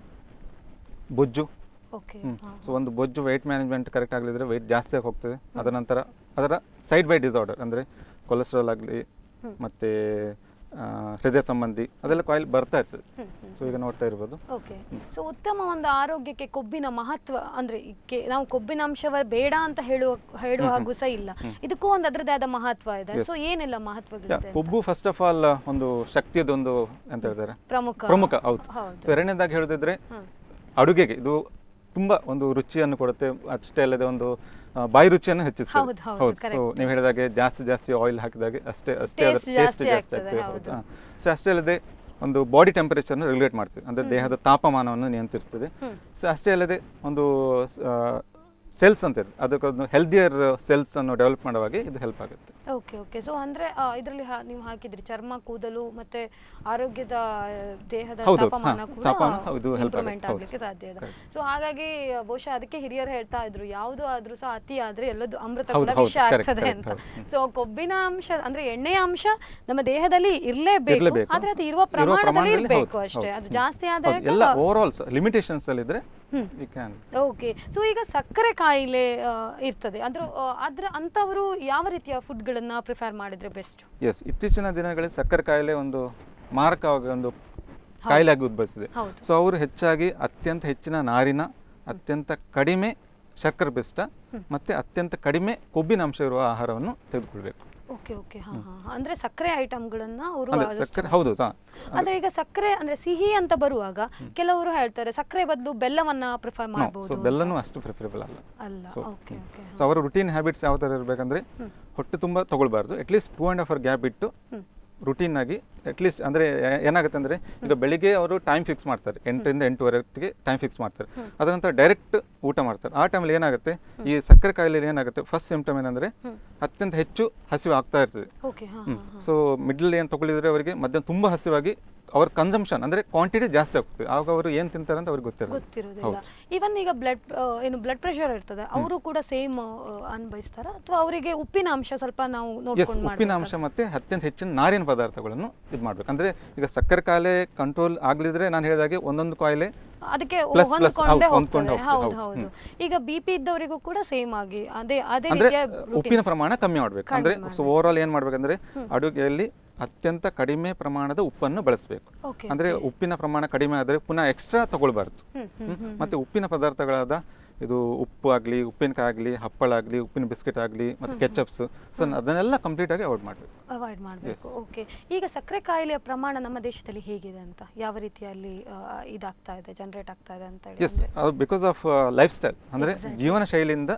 ಬೊಜ್ಜು ಓಕೆ ಸೊ ಒಂದು ಬೊಜ್ಜು ವೆಯ್ಟ್ ಮ್ಯಾನೇಜ್ಮೆಂಟ್ ಕರೆಕ್ಟ್ ಆಗಲಿದ್ರೆ ವೆಯ್ಟ್ ಜಾಸ್ತಿ ಆಗಿ ಹೋಗ್ತದೆ ಅದರ ನಂತರ ಅದರ ಸೈಡ್ ಬೈ ಡಿಸಾರ್ಡರ್ ಅಂದರೆ ಕೊಲೆಸ್ಟ್ರಾಲ್ ಆಗಲಿ ಮತ್ತು ಹೃದಯ ಸಂಬಂಧಿ ಅದೆಲ್ಲ ಕಾಯಿಲ್ ಬರ್ತಾ ಇರ್ತದೆ ಸೊ ಈಗ ನೋಡ್ತಾ ಇರ್ಬೋದು ಓಕೆ ಸೊ ಉತ್ತಮ ಒಂದು ಆರೋಗ್ಯಕ್ಕೆ ಕೊಬ್ಬಿನ ಮಹತ್ವ ಅಂದ್ರೆ ಈ ಕೆ- ನಾವು ಕೊಬ್ಬಿನ ಅಂಶವ ಬೇಡ ಅಂತ ಹೇಳುವ ಹೇಳುವ ಹಾಗೂ ಸಹ ಇಲ್ಲ ಇದಕ್ಕೂ ಒಂದು ಅದರದೇ ಆದ ಮಹತ್ವ ಇದೆ ಸೊ Yes. ಏನೆಲ್ಲ ಯಾ, ಮಹತ್ವಗಳಿದೆ ಅಂತ? ಕೊಬ್ಬು ಫಸ್ಟ್ ಆಫ್ ಆಲ್ ಒಂದು ಶಕ್ತಿಯದೊಂದು ಎಂತ ಹೇಳ್ತಾರೆ ಪ್ರಮುಖ ಪ್ರಮುಖ ಹೌದು ಹೌದು. ಸೊ ಎರಡನೇದಾಗಿ ಹೇಳೋದಿದ್ರೆ ಹ್ಮ್. ಅಡುಗೆಗೆ ಇದು ತುಂಬಾ ಒಂದು ರುಚಿಯನ್ನು ಕೊಡುತ್ತೆ ಅಷ್ಟೇ ಅಲ್ಲದೆ ಒಂದು ಆ, ಬಾಯಿ ರುಚಿಯನ್ನು ಹೆಚ್ಚಿಸ್ತದೆ ಹೌದು, ಹೌದು, ಹೌದು ಸೊ correct. ನೀವು ಹೇಳಿದಾಗೆ ಜಾಸ್ತಿ ಜಾಸ್ತಿ ಆಯಿಲ್ ಹಾಕಿದಾಗೆ ಅಷ್ಟೇ ಅಷ್ಟೇ Taste ಟೇಸ್ಟ್ ಜಾಸ್ತಿ ಜಾಸ್ತಿ ಆಗ್ತದೆ, ಆಗ್ತದೆ ಹೌದು. ಸೊ ಅಷ್ಟೇ ಅಲ್ಲದೆ ಒಂದು ಬಾಡಿ ಟೆಂಪರೇಚರ್ನ ರೆಗ್ಯುಲೇಟ್ ಮಾಡ್ತದೆ ಅಂದರೆ ದೇಹದ ತಾಪಮಾನವನ್ನು ನಿಯಂತ್ರಿಸ್ತದೆ ಸೊ ಅಷ್ಟೇ ಅಲ್ಲದೆ ಒಂದು ಸೆಲ್ಸ್ ಅಂತ ಇರುತ್ತೆ ಅದಕ್ಕೊಂದು ಹೆಲ್ದಿಯರ್ ಸೆಲ್ಸ್ ಅನ್ನು ಡೆವಲಪ್ ಮಾಡುವಾಗ ಇದು ಹೆಲ್ಪ್ ಆಗುತ್ತೆ ಓಕೆ ಓಕೆ ಸೊ ಅಂದ್ರೆ ಇದರಲ್ಲಿ ನೀವು ಹಾಕಿದ್ರಿ ಚರ್ಮ ಕೂದಲು ಮತ್ತೆ ಆರೋಗ್ಯದ ಆ, ದೇಹದ ಹೌದು, ತಾಪಮಾನ ಹಾ, ಕೂಡ ತಾಪಮಾನ ಹೌದು, help ಇಂಪ್ರೂವ್ಮೆಂಟ್ ಆಗುತ್ತೆ, ಆಗ್ಲಿಕ್ಕೆ ಸಾಧ್ಯ ಇದೆ Correct. ಸೊ ಹಾಗಾಗಿ ಆ, ಬಹುಶಃ ಅದಕ್ಕೆ ಹಿರಿಯರು ಹೇಳ್ತಾ ಇದ್ರು ಯಾವುದು ಆದ್ರೂ ಸಹ ಅತಿ ಆದ್ರೆ ಎಲ್ಲದು ಅಮೃತ ಹೌದು, ಕೂಡ ಹೌದು, ವಿಷ correct, ಆಗ್ತದೆ correct, ಅಂತ ಹೌದು. ಹ್ಮ್. ಸೊ ಕೊಬ್ಬಿನ ಅಂಶ ಅಂದ್ರೆ ಎಣ್ಣೆಯ ಅಂಶ ನಮ್ಮ ದೇಹದಲ್ಲಿ ಇರ್ಲೇಬೇಕು ಇರ್ಲೇಬೇಕು. ಆದ್ರೆ ಅದು ಇರುವ ಇರುವ ಪ್ರಮಾಣದಲ್ಲಿ ಪ್ರಮಾಣದಲ್ಲಿ ಇರಬೇಕು ಹೌದು, ಅಷ್ಟೇ ಹೌದು. ಅದು ಹ್ಮ್. ಜಾಸ್ತಿ ಹೌದು, ಆದ್ರೆ ಎಲ್ಲ ಓವರ್ ಆಲ್ ಲಿಮಿಟೇಷನ್ಸ್ ಅಲ್ಲಿ ಇದ್ರೆ ಯು ಕ್ಯಾನ್ ಓಕೆ ಸೊ ಈಗ ಸಕ್ಕರೆ ಕಾಯಿಲೆ ಆ, ಇರ್ತದೆ ಅಂದ್ರೆ ಆ, ಅದ್ರ ಅಂತವರು ಯಾವ ರೀತಿಯ ಫುಡ್ಗಳನ್ನ ಪ್ರಿಫರ್ ಮಾಡಿದ್ರೆ ಬೆಸ್ಟ್ ಎಸ್ ಇತ್ತೀಚಿನ ದಿನಗಳಲ್ಲಿ ಸಕ್ಕರೆ ಕಾಯಿಲೆ ಒಂದು ಮಾರಕವಾಗಿ ಒಂದು ಕಾಯಿಲೆ ಆಗಿ ಉದ್ಭವಿಸಿದೆ ಹೌದು. ಸೊ ಅವರು ಹೆಚ್ಚಾಗಿ ಅತ್ಯಂತ ಹೆಚ್ಚಿನ ನಾರಿನ ಅತ್ಯಂತ ಕಡಿಮೆ ಶರ್ಕರೆ ಪಿಷ್ಟ ಮತ್ತೆ ಅತ್ಯಂತ ಕಡಿಮೆ ಕೊಬ್ಬಿನ ಅಂಶ ಇರುವ ಆಹಾರವನ್ನು ತೆಗೆದುಕೊಳ್ಬೇಕು ಓಕೆ ಓಕೆ ಹಾ ಹಾ ಅಂದ್ರೆ ಸಕ್ಕರೆ ಐಟಮ್ಗಳನ್ನ ಅವರು ಅಂದ್ರೆ ಸಕ್ಕರೆ ಹೌದು ಸಾ ಆದ್ರೆ ಈಗ ಸಕ್ಕರೆ ಅಂದ್ರೆ ಸಿಹಿ ಅಂತ ಬರುವಾಗ ಕೆಲವರು ಹೇಳ್ತಾರೆ ಸಕ್ಕರೆ ಬದಲು ಬೆಲ್ಲವನ್ನ ಪ್ರಿಫರ್ ಸೊ ಮಾಡಬಹುದು ಬೆಲ್ಲನೂ ಅಷ್ಟು ಪ್ರಿಫರೇಬಲ್ ಅಲ್ಲ ಅಲ್ಲ ಸೊ ಓಕೆ ಓಕೆ ಸೊ ಅವರ ರುಟೀನ್ ಹ್ಯಾಬಿಟ್ಸ್ ಯಾವ ಥರ ಇರಬೇಕಂದ್ರೆ ಹೊಟ್ಟೆ ತುಂಬ ತಗೊಳ್ಬಾರ್ದು at least two and half hour gap ಇಟ್ಟು ರುಟೀನ್ ಆಗಿ ಅಟ್ಲೀಸ್ಟ್ ಅಂದರೆ ಏನಾಗುತ್ತೆ ಅಂದರೆ ಈಗ ಬೆಳಿಗ್ಗೆ ಅವರು ಟೈಮ್ ಫಿಕ್ಸ್ ಮಾಡ್ತಾರೆ ಎಂಟರಿಂದ ಎಂಟುವರೆಗೆ ಟೈಮ್ ಫಿಕ್ಸ್ ಮಾಡ್ತಾರೆ ಅದರ ನಂತರ ಡೈರೆಕ್ಟ್ ಊಟ ಮಾಡ್ತಾರೆ ಆ ಟೈಮಲ್ಲಿ ಏನಾಗುತ್ತೆ ಈ ಸಕ್ಕರೆ ಕಾಯಿಲೆಯಲ್ಲಿ ಏನಾಗುತ್ತೆ ಫಸ್ಟ್ ಸಿಂಪ್ಟಮ್ ಏನಂದರೆ ಅತ್ಯಂತ ಹೆಚ್ಚು ಹಸಿವು ಆಗ್ತಾ ಇರ್ತದೆ ಓಕೆ ಹಾ ಸೊ ಮಿಡ್ಲ್ ಏನು ತಗೊಳ್ಳಿದ್ರೆ ಅವರಿಗೆ ಮಧ್ಯಾಹ್ನ ತುಂಬ ಹಸಿವಾಗಿ ಅವ್ರ ಕನ್ಸಂಪ್ಷನ್ ಅಂದರೆ ಕ್ವಾಂಟಿಟಿ ಜಾಸ್ತಿ ಆಗ್ತದೆ ಆವಾಗ ಅವರು ಏನು ತಿಂತಾರೆ ಅಂತ ಅವ್ರಿಗೆ ಗೊತ್ತಿರೋದು ಗೊತ್ತಿರೋದಿಲ್ಲ ಇವನ್ ಈಗ ಬ್ಲಡ್ ಏನು ಬ್ಲಡ್ ಪ್ರೆಷರ್ ಇರ್ತದೆ ಅವರು ಕೂಡ ಸೇಮ್ ಅನ್ಭವಿಸ್ತಾರ ಅಥವಾ ಅವರಿಗೆ ಉಪ್ಪಿನ ಅಂಶ ಸ್ವಲ್ಪ ನಾವು ಎಸ್ ನೋಡ್ಕೊಂಡು ಉಪ್ಪಿನ ಮಾಡ್ಬೇಕಾ? ಅಂಶ ಮತ್ತೆ ಅತ್ಯಂತ ಹೆಚ್ಚಿನ ನಾರಿನ ಪದಾರ್ಥಗಳನ್ನು ಇದು ಮಾಡ್ಬೇಕು ಅಂದ್ರೆ ಈಗ ಸಕ್ಕರೆ ಕಾಯಿಲೆ ಕಂಟ್ರೋಲ್ ಆಗ್ಲಿದ್ರೆ ನಾನು ಹೇಳಿದಾಗೆ ಒಂದೊಂದು ಕಾಯಿಲೆ ಅದಕ್ಕೆ Plus, plus, ಹೊಂದ್ಕೊಂಡೇ ಹೌದು, ಹೋಗ್ತದೆ ಹೊಂದ್ಕೊಂಡು ಹೌದು ಹೋಗ್ತದೆ, ಹೌದು ಈಗ ಬಿ ಪಿ ಇದ್ದವರಿಗೂ ಕೂಡ ಸೇಮ್ ಆಗಿ ಅದೇ ಅದೇ ಅಂದ್ರೆ ರೀತಿಯ ಉಪ್ಪಿನ routines. ಪ್ರಮಾಣ ಕಮ್ಮಿ ಮಾಡ್ಬೇಕು ಅಂದ್ರೆ ಸೊ ಓವರ್ ಆಲ್ ಏನ್ ಮಾಡ್ಬೇಕಂದ್ರೆ ಅಡುಗೆಯಲ್ಲಿ ಅತ್ಯಂತ ಕಡಿಮೆ ಪ್ರಮಾಣದ ಉಪ್ಪನ್ನು ಬಳಸಬೇಕು Okay, ಅಂದ್ರೆ ಉಪ್ಪಿನ ಪ್ರಮಾಣ ಕಡಿಮೆ ಆದರೆ ಪುನಃ ಎಕ್ಸ್ಟ್ರಾ ತಗೊಳ್ಬಾರ್ದು ಹ್ಮ್, ಹ್ಮ್, ಹ್ಮ್? ಮತ್ತೆ ಉಪ್ಪಿನ ಪದಾರ್ಥಗಳಾದ ಇದು ಉಪ್ಪು ಆಗಲಿ ಉಪ್ಪಿನಕಾಯಿ ಆಗಲಿ ಹಪ್ಪಳ ಆಗಲಿ ಉಪ್ಪಿನ ಬಿಸ್ಕೆಟ್ ಆಗಲಿ ಮತ್ತು ಕೆಚಪ್ಸ್ ಸೊ ಅದನ್ನೆಲ್ಲ ಕಂಪ್ಲೀಟ್ ಆಗಿ ಅವಾಯ್ಡ್ ಮಾಡಬೇಕು ಅವಾಯ್ಡ್ ಮಾಡಬೇಕು ಓಕೆ ಈಗ ಸಕ್ಕರೆ ಕಾಯಿಲೆಯ ಪ್ರಮಾಣ ನಮ್ಮ ದೇಶದಲ್ಲಿ ಹೇಗಿದೆ ಅಂತ ಯಾವ ರೀತಿಯಲ್ಲಿ ಆ, ಇದಾಗ್ತಾ ಇದೆ ಜನರೇಟ್ ಆಗ್ತಾ ಇದೆ ಅಂತ ಹೇಳಿ ಎಸ್ ಅದು ಬಿಕಾಸ್ ಆಫ್ ಲೈಫ್ ಸ್ಟೈಲ್ ಅಂದ್ರೆ ಜೀವನ ಶೈಲಿಯಿಂದ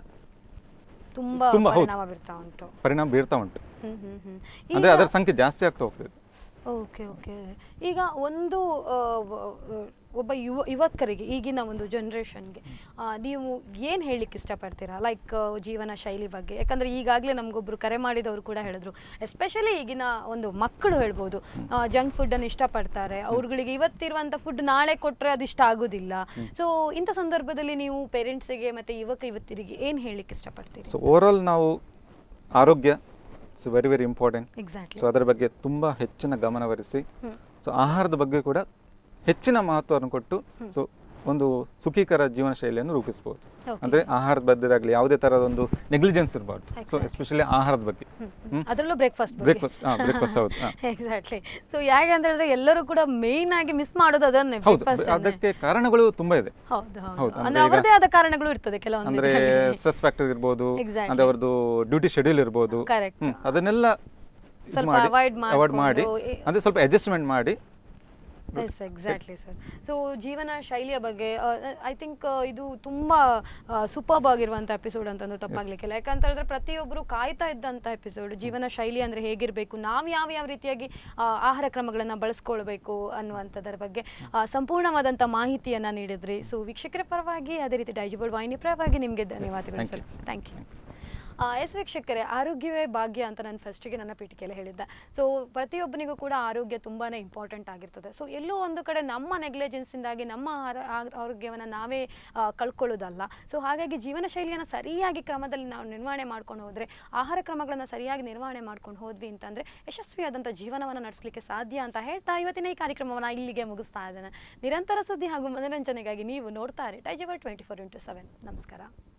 ತುಂಬಾ ತುಂಬಾ ಹೌದು. ಪರಿಣಾಮ ಬೀರ್ತಾ ಉಂಟು ಪರಿಣಾಮ ಬೀರ್ತಾ ಉಂಟು ಹ್ಮ್ ಹ್ಮ್ ಹ್ಮ್ ಅಂದ್ರೆ ಈಗ- ಅದರ ಸಂಖ್ಯೆ ಜಾಸ್ತಿ ಆಗ್ತಾ ಹೋಗ್ತದೆ ಓಕೆ ಓಕೆ ಈಗ ಒಂದು ಆ, ವ- ವ- ಒಬ್ಬ ಯುವ ಯುವಕರಿಗೆ ಈಗಿನ ಒಂದು ಜನ್ರೇಷನ್ಗೆ ನೀವು ಏನು ಹೇಳಲಿಕ್ಕೆ ಇಷ್ಟಪಡ್ತೀರಾ ಲೈಕ್ ಜೀವನ ಶೈಲಿ ಬಗ್ಗೆ ಯಾಕಂದರೆ ಈಗಾಗಲೇ ನಮಗೊಬ್ಬರು ಕರೆ ಮಾಡಿದವರು ಕೂಡ ಹೇಳಿದ್ರು ಎಸ್ಪೆಷಲಿ ಈಗಿನ ಒಂದು ಮಕ್ಕಳು ಹೇಳ್ಬೋದು ಜಂಕ್ ಫುಡ್ಡನ್ನು ಇಷ್ಟಪಡ್ತಾರೆ ಅವ್ರುಗಳಿಗೆ ಇವತ್ತಿರುವಂಥ ಫುಡ್ ನಾಳೆ ಕೊಟ್ಟರೆ ಅದು ಇಷ್ಟ ಆಗೋದಿಲ್ಲ ಸೊ ಇಂಥ ಸಂದರ್ಭದಲ್ಲಿ ನೀವು ಪೇರೆಂಟ್ಸಿಗೆ ಮತ್ತು ಯುವಕ ಯುವತಿಯರಿಗೆ ಏನು ಹೇಳಲಿಕ್ಕೆ ಇಷ್ಟಪಡ್ತೀರಿ ಸೊ ಓವರಾಲ್ ನಾವು ಆರೋಗ್ಯ it's very very important exactly so ಅದರ ಬಗ್ಗೆ ತುಂಬ ಹೆಚ್ಚಿನ ಗಮನವರಿಸಿ ಸೊ ಆಹಾರದ ಬಗ್ಗೆ ಕೂಡ ಹೆಚ್ಚಿನ ಮಹತ್ವವನ್ನು ಕೊಟ್ಟು ಸೊ ಒಂದು ಸುಖೀಕರ ಜೀವನ ಶೈಲಿಯನ್ನು ರೂಪಿಸ್ಬೋದು Okay. ಅಂದ್ರೆ ಆಹಾರದ ಬದ್ದರಾಗಲಿ ಯಾವುದೇ ಥರದ ಒಂದು ನೆಗ್ಲಿಜೆನ್ಸ್ ಇರಬಾರ್ದು ಸೊ ಎಸ್ಪೆಷಲಿ ಆಹಾರದ ಬಗ್ಗೆ ಹ್ಮ್? ಅದರಲ್ಲೂ ಬ್ರೇಕ್ಫಾಸ್ಟ್ ಬ್ರೇಕ್ಫಾಸ್ಟ್ ಹಾಂ ಬ್ರೇಕ್ಫಾಸ್ಟ್ ಹೌದು ಹಾಂ ಎಕ್ಸಾಕ್ಟ್ಲಿ ಸೊ ಯಾಕೆ ಅಂತ ಹೇಳಿದ್ರೆ ಎಲ್ಲರೂ ಕೂಡ ಮೇನ್ ಆಗಿ ಮಿಸ್ ಮಾಡೋದು ಅದನ್ನೇ ಹೌದು breakfast ಅನ್ನೇ. ಅದಕ್ಕೆ ಕಾರಣಗಳು ತುಂಬಾ ಇದೆ ಹೌದು ಹೌದು ಹೌದು, ಅಂದ್ರೆ ಅಂದ್ರೆ ಈಗ- ಅವರದೇ ಆದ ಕಾರಣಗಳು ಇರ್ತದೆ ಕೆಲವೊಂದು ಅಂದ್ರೆ ಸ್ಟ್ರೆಸ್ ಫ್ಯಾಕ್ಟರ್ ಇರ್ಬೋದು Exactly. ಅಂದ್ರೆ ಅವ್ರದ್ದು ಡ್ಯೂಟಿ ಶೆಡ್ಯೂಲ್ ಇರ್ಬೋದು Correct. ಹ್ಮ್, ಅದನ್ನೆಲ್ಲ ಇದ್ ಸ್ವಲ್ಪ ಮಾಡಿ avoid ಅವಾಯ್ಡ್ ಮಾಡಿ ಮಾಡ್ಕೊಂಡು, ಎ- ಅಂದರೆ ಸ್ವಲ್ಪ ಅಡ್ಜಸ್ಟ್ಮೆಂಟ್ ಮಾಡಿ ಎಸ್ ಎಕ್ಸಾಕ್ಟ್ಲಿ ಸರ್ ಸೊ ಜೀವನ ಶೈಲಿಯ ಬಗ್ಗೆ ಐ ಥಿಂಕ್ ಇದು ತುಂಬ ಸೂಪರ್ಬ್ ಆಗಿರುವಂಥ ಎಪಿಸೋಡ್ ಅಂತಂದ್ರೆ ತಪ್ಪಾಗ್ಲಿಕ್ಕಿಲ್ಲ ಯಾಕಂತ ಹೇಳಿದ್ರೆ ಪ್ರತಿಯೊಬ್ಬರು ಕಾಯ್ತಾ ಇದ್ದಂಥ ಎಪಿಸೋಡ್ ಜೀವನ ಶೈಲಿ ಅಂದರೆ ಹೇಗಿರಬೇಕು ನಾವು ಯಾವ ಯಾವ ರೀತಿಯಾಗಿ ಆ, ಆಹಾರ ಕ್ರಮಗಳನ್ನು ಬಳಸ್ಕೊಳ್ಬೇಕು ಅನ್ನುವಂಥದ್ರ ಬಗ್ಗೆ ಆ, ಸಂಪೂರ್ಣವಾದಂಥ ಮಾಹಿತಿಯನ್ನು ನೀಡಿದ್ರಿ ಸೊ ವೀಕ್ಷಕರ ಪರವಾಗಿ ಅದೇ ರೀತಿ ಡೈಜಿಬಲ್ ವಾಹಿನಿ ಪರವಾಗಿ ನಿಮಗೆ ಧನ್ಯವಾದಗಳು thank sir thank you yes ವೀಕ್ಷಕರೇ ಆರೋಗ್ಯವೇ ಭಾಗ್ಯ ಅಂತ ನಾನು ಫಸ್ಟಿಗೆ ನನ್ನ ಪೀಠಿಕೆಯಲ್ಲಿ ಹೇಳಿದ್ದೆ ಸೊ ಪ್ರತಿಯೊಬ್ಬನಿಗೂ ಕೂಡ ಆರೋಗ್ಯ ತುಂಬಾ ಇಂಪಾರ್ಟೆಂಟ್ ಆಗಿರ್ತದೆ ಸೊ ಎಲ್ಲೋ ಒಂದು ಕಡೆ ನಮ್ಮ ನೆಗ್ಲಿಜೆನ್ಸಿಂದಾಗಿ ನಮ್ಮ ಆರ- ಆರ್- ಆರೋಗ್ಯವನ್ನು ನಾವೇ ಆ, ಕಳ್ಕೊಳ್ಳೋದಲ್ಲ ಸೊ ಹಾಗಾಗಿ ಜೀವನ ಶೈಲಿಯನ್ನು ಸರಿಯಾಗಿ ಕ್ರಮದಲ್ಲಿ ನಾವು ನಿರ್ವಹಣೆ ಮಾಡ್ಕೊಂಡು ಹೋದರೆ ಆಹಾರ ಕ್ರಮಗಳನ್ನು ಸರಿಯಾಗಿ ನಿರ್ವಹಣೆ ಮಾಡ್ಕೊಂಡು ಹೋದ್ವಿ ಅಂತಂದರೆ ಯಶಸ್ವಿಯಾದಂಥ ಜೀವನವನ್ನು ನಡೆಸಲಿಕ್ಕೆ ಸಾಧ್ಯ ಅಂತ ಹೇಳ್ತಾ ಇವತ್ತಿನ ಈ ಕಾರ್ಯಕ್ರಮವನ್ನು ಇಲ್ಲಿಗೆ ಮುಗಿಸ್ತಾ ಇದ್ದೇನೆ ನಿರಂತರ ಸುದ್ದಿ ಹಾಗೂ ಮನೋರಂಜನೆಗಾಗಿ ನೀವು ನೋಡ್ತಾ ಇರಿ ಟೈಜಿವರ್ ಟ್ವೆಂಟಿ ಫೋರ್ ಇಂಟು ಸೆವೆನ್ ನಮಸ್ಕಾರ